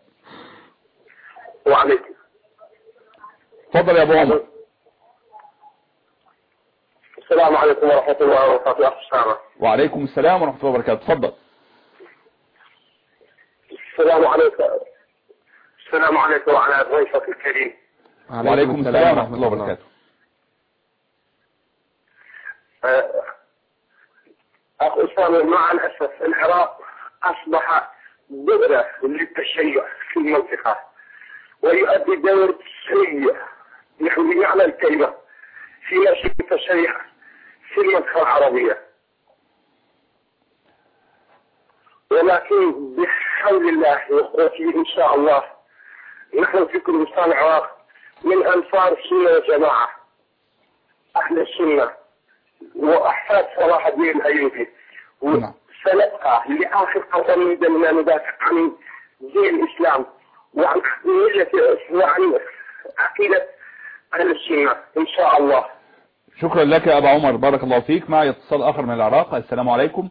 وعليكم تفضل يا ابو عمر السلام عليكم ورحمة الله وبركاته أخ أسامة وعليكم السلام ورحمة الله وبركاته تفضل السلام عليكم السلام عليكم وعلى ضيفك الكريم وعليكم السلام ورحمة الله وبركاته آه، أخ أسامة مع الأسف العراق أصبح بذرة للتشيع في المنطقة ويؤدي دور سيء نحن بمعنى الكلمة في نشر التشيع في المنطقة العربية ولكن بحول الله وقوته إن شاء الله نحن في كردستان العراق من أنصار السنة والجماعة أهل السنة وأحفاد صلاح الدين الأيوبي نعم. وسنبقى لآخر قدم من دمنا ندافع عن دين الإسلام وعن ملة وعن عقيدة أهل السنة إن شاء الله شكرا لك يا أبا عمر بارك الله فيك معي اتصال آخر من العراق السلام عليكم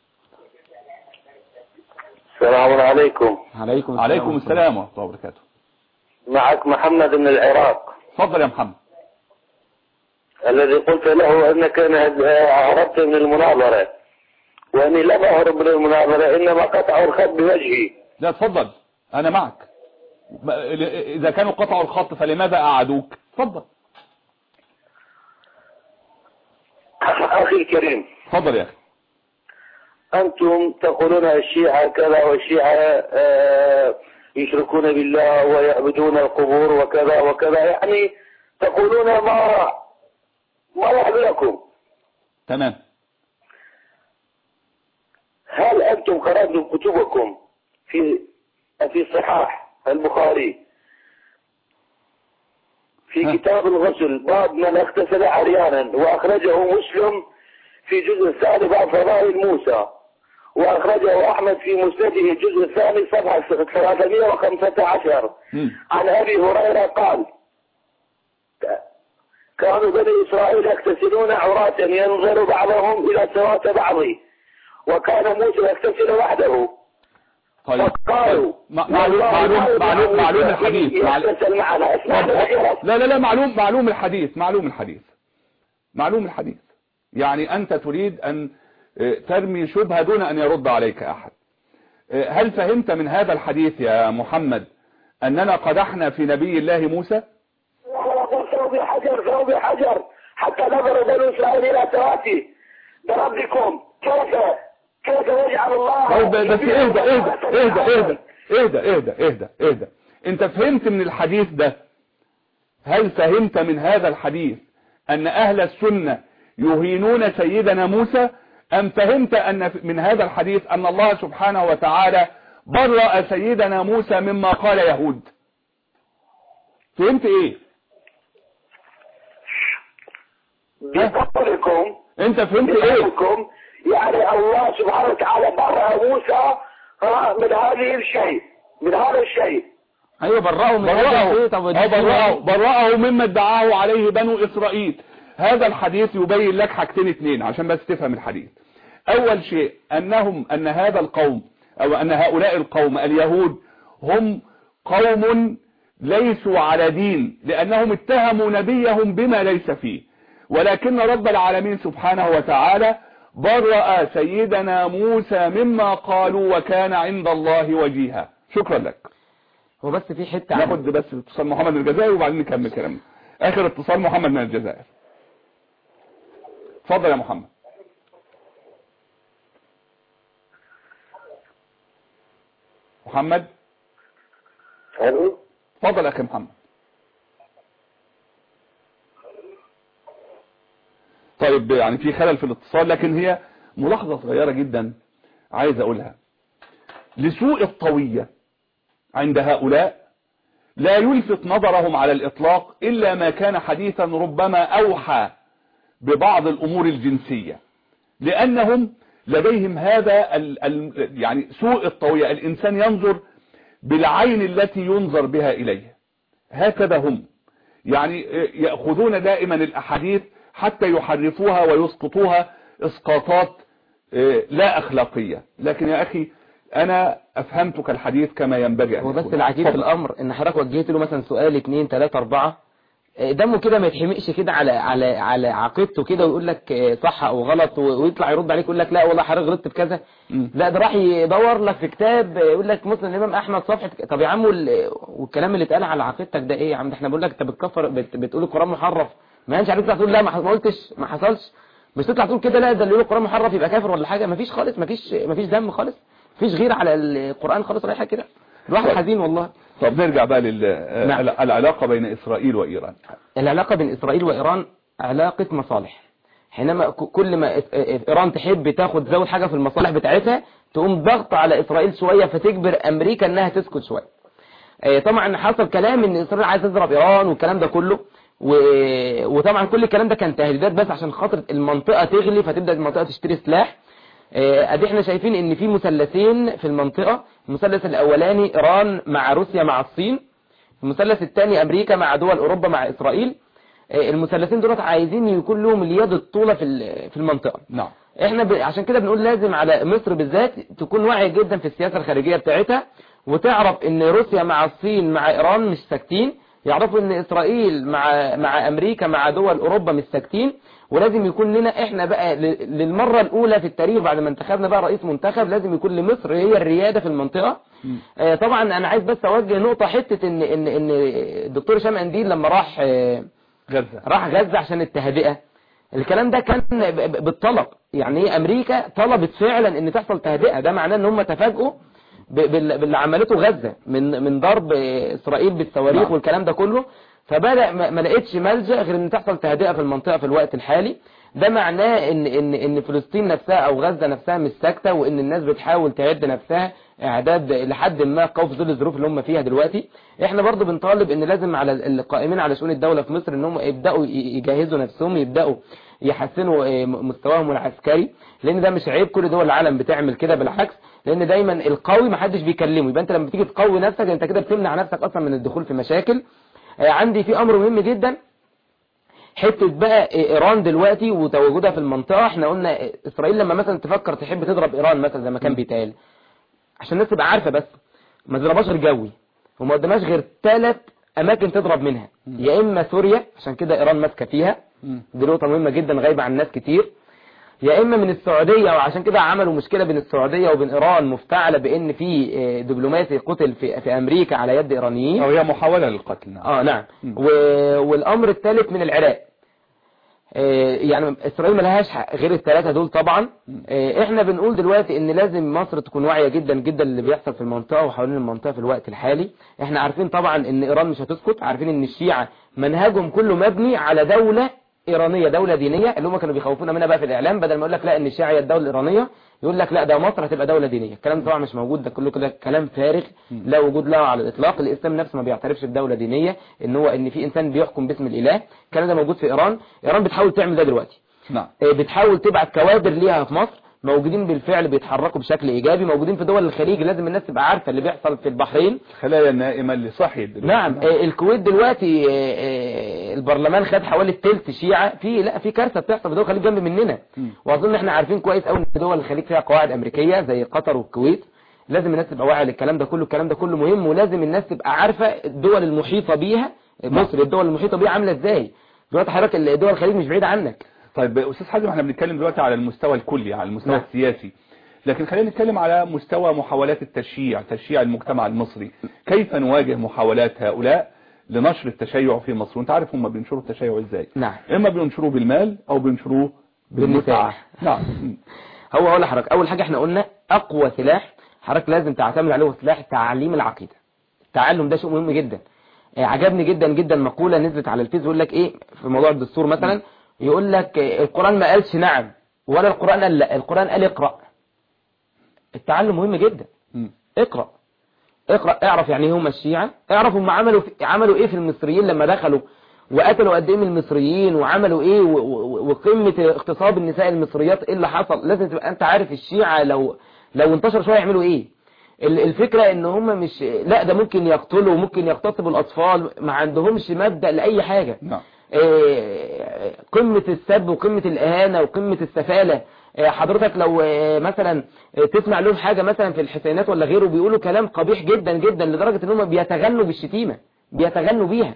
السلام عليكم عليكم عليكم السلام ورحمة الله وبركاته معك محمد من العراق تفضل يا محمد الذي قلت له أنك هربت من المناظرة وأني لم أهرب من المناظرة إنما قطعوا الخط بوجهي لا تفضل أنا معك ما- إذا كانوا قطعوا الخط فلماذا أعادوك تفضل أخي الكريم تفضل يا أخي أنتم تقولون الشيعة كذا والشيعة آه، يشركون بالله ويعبدون القبور وكذا وكذا يعني تقولون ما ما يحضركم تمام هل أنتم قرأتم كتبكم في في صحاح البخاري في ها. كتاب الغسل باب من اغتسل عريانا وأخرجه مسلم في جزء الثاني باب فضائل موسى وأخرجه أحمد في مسنده الجزء الثاني صفحة 315 مم. عن أبي هريرة قال كانوا بني إسرائيل يغتسلون عراة ينظر بعضهم إلى سوات بعض وكان موسى يغتسل وحده طيب فقالوا طيب. مع- معلوم معلوم معلوم معلوم الحديث معلوم يغتسل معنا اسمعنا الأخيرة لا لا لا معلوم معلوم الحديث معلوم الحديث معلوم الحديث يعني أنت تريد أن آه، ترمي شبهة دون أن يرد عليك أحد آه، هل فهمت من هذا الحديث يا محمد أننا قدحنا في نبي الله موسى ضربوا بحجر ضربوا بحجر حتى نظروا بنو إسرائيل إلى سواتي بربكم كيف كيف يجعل الله طيب بس اهدى اهدى اهدى اهدى اهدى اهدى اهدى اهدى انت فهمت من الحديث ده هل فهمت من هذا الحديث ان اهل السنة يهينون سيدنا موسى ام فهمت ان من هذا الحديث ان الله سبحانه وتعالى برأ سيدنا موسى مما قال يهود فهمت ايه بقولكم انت فهمت ايه بقولكم يعني الله سبحانه وتعالى برأ موسى آه، من هذه الشيء من هذا الشيء ايوه برأوا من هذا برأه الشيء طب ودي آه، برأه شيء- برأه مما ادعاه عليه بنو إسرائيل هذا الحديث يبين لك حاجتين اتنين عشان بس تفهم الحديث أول شيء أنهم أن هذا القوم أو أن هؤلاء القوم اليهود هم قوم ليسوا على دين لأنهم اتهموا نبيهم بما ليس فيه ولكن رب العالمين سبحانه وتعالى برأ سيدنا موسى مما قالوا وكان عند الله وجيها شكرا لك هو بس في حتة عن- ناخد بس اتصال محمد من الجزائر وبعدين نكمل كلامنا اخر اتصال محمد من الجزائر اتفضل يا محمد محمد الو اتفضل يا اخي محمد طيب يعني في خلل في الاتصال لكن هي ملاحظة صغيرة جدا عايز اقولها لسوء الطوية عند هؤلاء لا يلفت نظرهم على الإطلاق إلا ما كان حديثا ربما أوحى ببعض الأمور الجنسية لأنهم لديهم هذا ال ال يعني سوء الطوية الإنسان ينظر بالعين التي ينظر بها إليه هكذا هم يعني يأخذون دائما الأحاديث حتى يحرفوها ويسقطوها اسقاطات لا أخلاقية لكن يا أخي أنا أفهمتك الحديث كما ينبغي أن هو بس يكون. العجيب في اتفضل. الامر ان حضرتك وجهت له مثلا سؤال اتنين تلاتة اربعة آه، دمه كده ما يتحمقش كده على على على عقيدته كده ويقول لك آه، صح او غلط و- ويطلع يرد عليك يقول لك لا والله حضرتك غلطت في كذا مم. لا ده راح يدور لك في كتاب آه، يقول لك مسلم الامام احمد صفحه ك- طب يا عم وال- والكلام اللي اتقال على عقيدتك ده ايه يا عم ده احنا بنقول لك انت بتكفر بت- بتقول القران محرف ما انش عليك تطلع تقول لا ما ح- ما قلتش ما حصلش مش تطلع تقول كده لا ده اللي يقول القران محرف يبقى كافر ولا حاجه مفيش خالص مفيش مفيش دم خالص مفيش غير على القران خالص ولا أي حاجه كده الواحد حزين والله طب نرجع بقى نعم. للعلاقة بين إسرائيل وإيران العلاقة بين إسرائيل وإيران علاقة مصالح حينما ك- كل ما إس- إ- إيران تحب تاخد تزود حاجة في المصالح بتاعتها تقوم ضغط على إسرائيل شوية فتجبر أمريكا إنها تسكت شوية آه، طبعا حصل كلام إن إسرائيل عايز تضرب إيران والكلام ده كله و... وطبعا كل الكلام ده كان تهديدات بس عشان خاطر المنطقة تغلي فتبدأ المنطقة تشتري سلاح آه، ادي احنا شايفين ان في مثلثين في المنطقة المثلث الاولاني ايران مع روسيا مع الصين المثلث الثاني امريكا مع دول اوروبا مع اسرائيل آه، المثلثين دولت عايزين يكون لهم اليد الطولة في ال- في المنطقة نعم احنا ب... عشان كده بنقول لازم على مصر بالذات تكون واعية جدا في السياسة الخارجية بتاعتها وتعرف ان روسيا مع الصين مع ايران مش ساكتين يعرفوا ان اسرائيل مع مع امريكا مع دول اوروبا مش ساكتين ولازم يكون لنا احنا بقى ل- للمرة الاولى في التاريخ بعد ما انتخبنا بقى رئيس منتخب لازم يكون لمصر هي الريادة في المنطقة آه، طبعا انا عايز بس اوجه نقطة حتة ان ان ان الدكتور هشام انديل لما راح آه، غزة راح غزة عشان التهدئة الكلام ده كان ب- ب- بالطلب يعني ايه امريكا طلبت فعلا ان تحصل تهدئة ده معناه ان هم تفاجئوا ب- بال- باللي عملته غزة من من ضرب اسرائيل بالصواريخ نعم. والكلام ده كله فبدأ ما ما لقيتش ملجأ غير ان تحصل تهدئة في المنطقة في الوقت الحالي ده معناه ان ان ان فلسطين نفسها او غزة نفسها مش ساكتة وان الناس بتحاول تعد نفسها اعداد لحد ما قوي في ظل الظروف اللي هم فيها دلوقتي احنا برضو بنطالب ان لازم على القائمين على شؤون الدولة في مصر ان هم يبداوا ي- يجهزوا نفسهم يبداوا يحسنوا آه، م- مستواهم العسكري لان ده مش عيب كل دول العالم بتعمل كده بالعكس لان دايما القوي محدش بيكلمه يبقى انت لما تيجي تقوي نفسك انت كده بتمنع نفسك اصلا من الدخول في مشاكل آه، عندي في امر مهم جدا حتة بقى ايران دلوقتي وتواجدها في المنطقة احنا قلنا اسرائيل لما مثلا تفكر تحب تضرب ايران مثلا زي ما كان بيتقال عشان الناس تبقى عارفة بس ما تضربهاش غير جوي وما قدامهاش غير ثلاث اماكن تضرب منها يا اما سوريا عشان كده ايران ماسكه فيها دي نقطة مهمة جدا غايبة عن الناس كتير يا اما من السعودية وعشان كده عملوا مشكلة بين السعودية وبين ايران مفتعلة بان في اه، دبلوماسي قتل في, في امريكا على يد ايرانيين أو هي محاولة للقتل نعم اه نعم مم. و... والامر الثالث من العراق آه، يعني اسرائيل ملهاش حق غير الثلاثه دول طبعا آه، احنا بنقول دلوقتي ان لازم مصر تكون واعيه جدا جدا اللي بيحصل في المنطقه وحوالين المنطقه في الوقت الحالي احنا عارفين طبعا ان ايران مش هتسكت عارفين ان الشيعة منهجهم كله مبني على دوله ايرانيه دوله دينيه اللي هم كانوا بيخوفونا منها بقى في الاعلام بدل ما يقول لك لا ان الشيعة هي الدوله الايرانيه يقول لك لا ده مصر هتبقى دوله دينيه الكلام ده طبعا مش موجود ده كله كده كلام فارغ لا وجود له على الاطلاق الاسلام نفسه ما بيعترفش بدوله دينيه ان هو ان في انسان بيحكم باسم الاله الكلام ده موجود في ايران ايران بتحاول تعمل ده دلوقتي نعم آه، بتحاول تبعت كوادر ليها في مصر موجودين بالفعل بيتحركوا بشكل ايجابي موجودين في دول الخليج لازم الناس تبقى عارفه اللي بيحصل في البحرين الخلايا النائمة اللي صحيت دلوقتي. نعم آه، الكويت دلوقتي آه، آه، البرلمان خد حوالي التلت شيعة في لا في كارثه بتحصل في دول الخليج جنب مننا واظن احنا عارفين كويس قوي ان دول الخليج فيها قواعد امريكيه زي قطر والكويت لازم الناس تبقى واعيه للكلام ده كله الكلام ده كله مهم ولازم الناس تبقى عارفه الدول المحيطه بيها مصر الدول المحيطه بيها عامله ازاي دلوقتي حضرتك الدول الخليج مش بعيده عنك طيب أستاذ حازم احنا بنتكلم دلوقتي على المستوى الكلي على المستوى نعم. السياسي لكن خلينا نتكلم على مستوى محاولات التشييع تشييع المجتمع المصري كيف نواجه محاولات هؤلاء لنشر التشيع في مصر وانت عارف هم بينشروا التشيع ازاي نعم اما بينشروه بالمال او بينشروه بالمتعة بالنساء. نعم هو اقول لحضرتك اول حاجه احنا قلنا اقوى سلاح حضرتك لازم تعتمد عليه هو سلاح تعليم العقيده التعلم ده شيء مهم جدا آه، عجبني جدا جدا مقوله نزلت على الفيس يقول لك ايه في موضوع الدستور مثلا يقول لك آه، القران ما قالش نعم ولا القران قال لا القران قال اقرا التعلم مهم جدا مم. اقرا اقرا اعرف يعني ايه هم الشيعة اعرف هم عملوا في عملوا ايه في المصريين لما دخلوا وقتلوا قد ايه من المصريين وعملوا ايه و- و- وقمه اغتصاب النساء المصريات ايه اللي حصل لازم تبقى انت عارف الشيعة لو لو انتشر شويه يعملوا ايه ال- الفكرة ان هم مش لا ده ممكن يقتلوا وممكن يغتصبوا الاطفال ما عندهمش مبدأ لاي حاجة نعم آه، قمة السب وقمة الإهانة وقمة السفالة آه، حضرتك لو آه، مثلا آه، تسمع لهم حاجة مثلا في الحسينات ولا غيره بيقولوا كلام قبيح جدا جدا لدرجة ان هم بيتغنوا بالشتيمة بيتغنوا بيها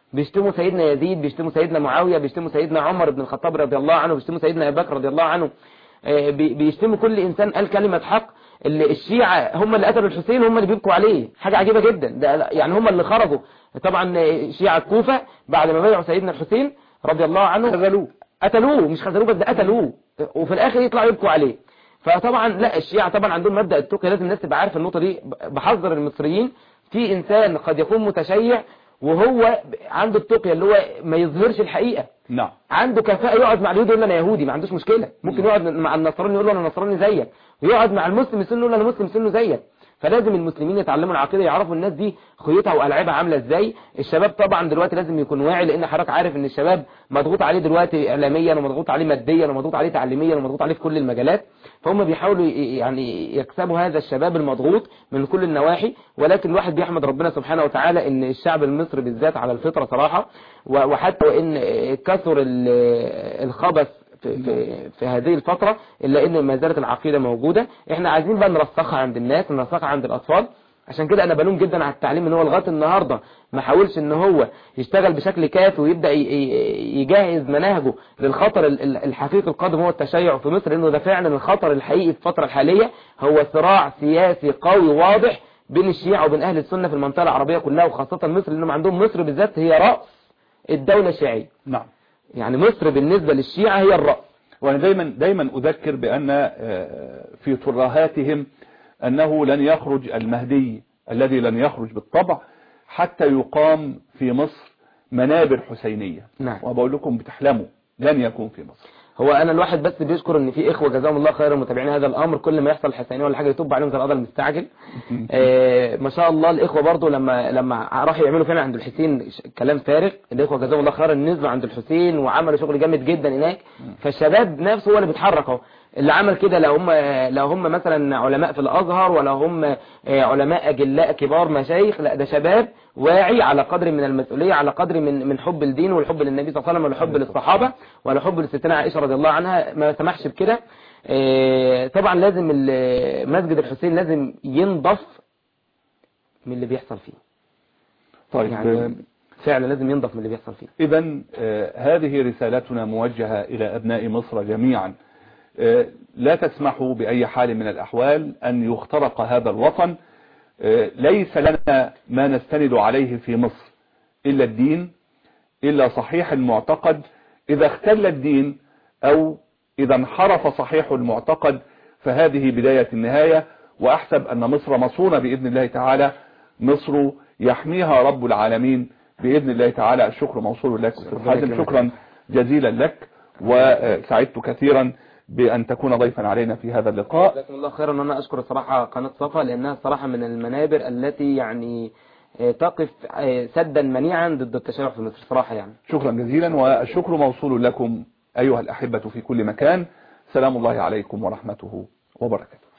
بيشتموا سيدنا يزيد بيشتموا سيدنا معاوية بيشتموا سيدنا عمر بن الخطاب رضي الله عنه بيشتموا سيدنا أبي بكر رضي الله عنه آه، بي- بيشتموا كل إنسان قال كلمة حق اللي الشيعة هم اللي قتلوا الحسين هم اللي بيبكوا عليه حاجة عجيبة جدا ده يعني هم اللي خرجوا طبعا آه، شيعة الكوفة بعد ما بايعوا سيدنا الحسين رضي الله عنه خذلوه قتلوه مش خذلوه بس ده قتلوه وفي الاخر يطلعوا يبكوا عليه فطبعا لا الشيعة طبعا عندهم مبدأ التقي لازم الناس تبقى عارفه النقطة دي بحذر المصريين في انسان قد يكون متشيع وهو عنده التقي اللي هو ما يظهرش الحقيقة نعم عنده كفاءة يقعد مع اليهود يقول له انا يهودي ما عندوش مشكلة ممكن يقعد مع النصراني يقول له انا نصراني زيك ويقعد مع المسلم يقول له انا مسلم سنه زيك فلازم المسلمين يتعلموا العقيدة يعرفوا الناس دي خيوطها وألعابها عاملة ازاي الشباب طبعا دلوقتي لازم يكون واعي لان حضرتك عارف ان الشباب مضغوط عليه دلوقتي اعلاميا ومضغوط عليه ماديا ومضغوط عليه تعليميا ومضغوط عليه في كل المجالات فهم بيحاولوا ي- يعني يكسبوا هذا الشباب المضغوط من كل النواحي ولكن الواحد بيحمد ربنا سبحانه وتعالى ان الشعب المصري بالذات على الفطرة صراحة و- وحتى وان كثر ال- الخبث في, في, في هذه الفترة إلا إن ما زالت العقيدة موجودة إحنا عايزين بقى نرسخها عند الناس نرسخها عند الأطفال عشان كده أنا بلوم جدا على التعليم إن هو لغاية النهاردة ما حاولش إن هو يشتغل بشكل كافي ويبدأ ي- ي- يجهز مناهجه للخطر ال- ال- الحقيقي القادم هو التشيع في مصر إنه ده فعلا الخطر الحقيقي في الفترة الحالية هو صراع سياسي قوي واضح بين الشيعة وبين أهل السنة في المنطقة العربية كلها وخاصة مصر لأنهم عندهم مصر بالذات هي رأس الدولة الشيعية نعم يعني مصر بالنسبة للشيعة هي الرأس وأنا دايما دايما أذكر بأن آه، في ترهاتهم أنه لن يخرج المهدي الذي لن يخرج بالطبع حتى يقام في مصر منابر حسينية نعم. وبقول لكم بتحلموا لن يكون في مصر هو انا الواحد بس بيشكر ان في اخوه جزاهم الله خيرا متابعين هذا الامر كل ما يحصل حسينيه ولا حاجه يطب عليهم زي القضاء المستعجل آه ما شاء الله الاخوه برضو لما لما راحوا يعملوا فعلا عند الحسين ش- كلام فارغ الاخوه جزاهم الله خيرا نزلوا عند الحسين وعملوا شغل جامد جدا هناك فالشباب نفسه هو اللي بيتحرك اهو اللي عمل كده لو هم لو هم مثلا علماء في الازهر ولا هم آه، علماء اجلاء كبار مشايخ لا ده شباب واعي على قدر من المسؤوليه على قدر من من حب الدين والحب للنبي صلى الله عليه وسلم والحب للصحابه ولا حب لستنا عائشه رضي الله عنها ما سمحش بكده آه، طبعا لازم ال- مسجد الحسين لازم ينضف من اللي بيحصل فيه طيب يعني فعلا لازم ينضف من اللي بيحصل فيه إذا هذه رسالتنا موجهة إلى أبناء مصر جميعا آه، لا تسمحوا بأي حال من الأحوال أن يخترق هذا الوطن آه، ليس لنا ما نستند عليه في مصر إلا الدين إلا صحيح المعتقد إذا اختل الدين أو إذا انحرف صحيح المعتقد فهذه بداية النهاية وأحسب أن مصر مصونة بإذن الله تعالى مصر يحميها رب العالمين بإذن الله تعالى الشكر موصول لك أستاذ حازم شكرا جزيلا لك وسعدت كثيرا بأن تكون ضيفا علينا في هذا اللقاء جزاكم الله خيرا ان انا اشكر الصراحه قناه صفا لانها الصراحه من المنابر التي يعني آه، تقف آه، سدا منيعا ضد التشيع في مصر صراحه يعني شكرا جزيلا والشكر موصول لكم أيها الأحبة في كل مكان سلام الله عليكم ورحمته وبركاته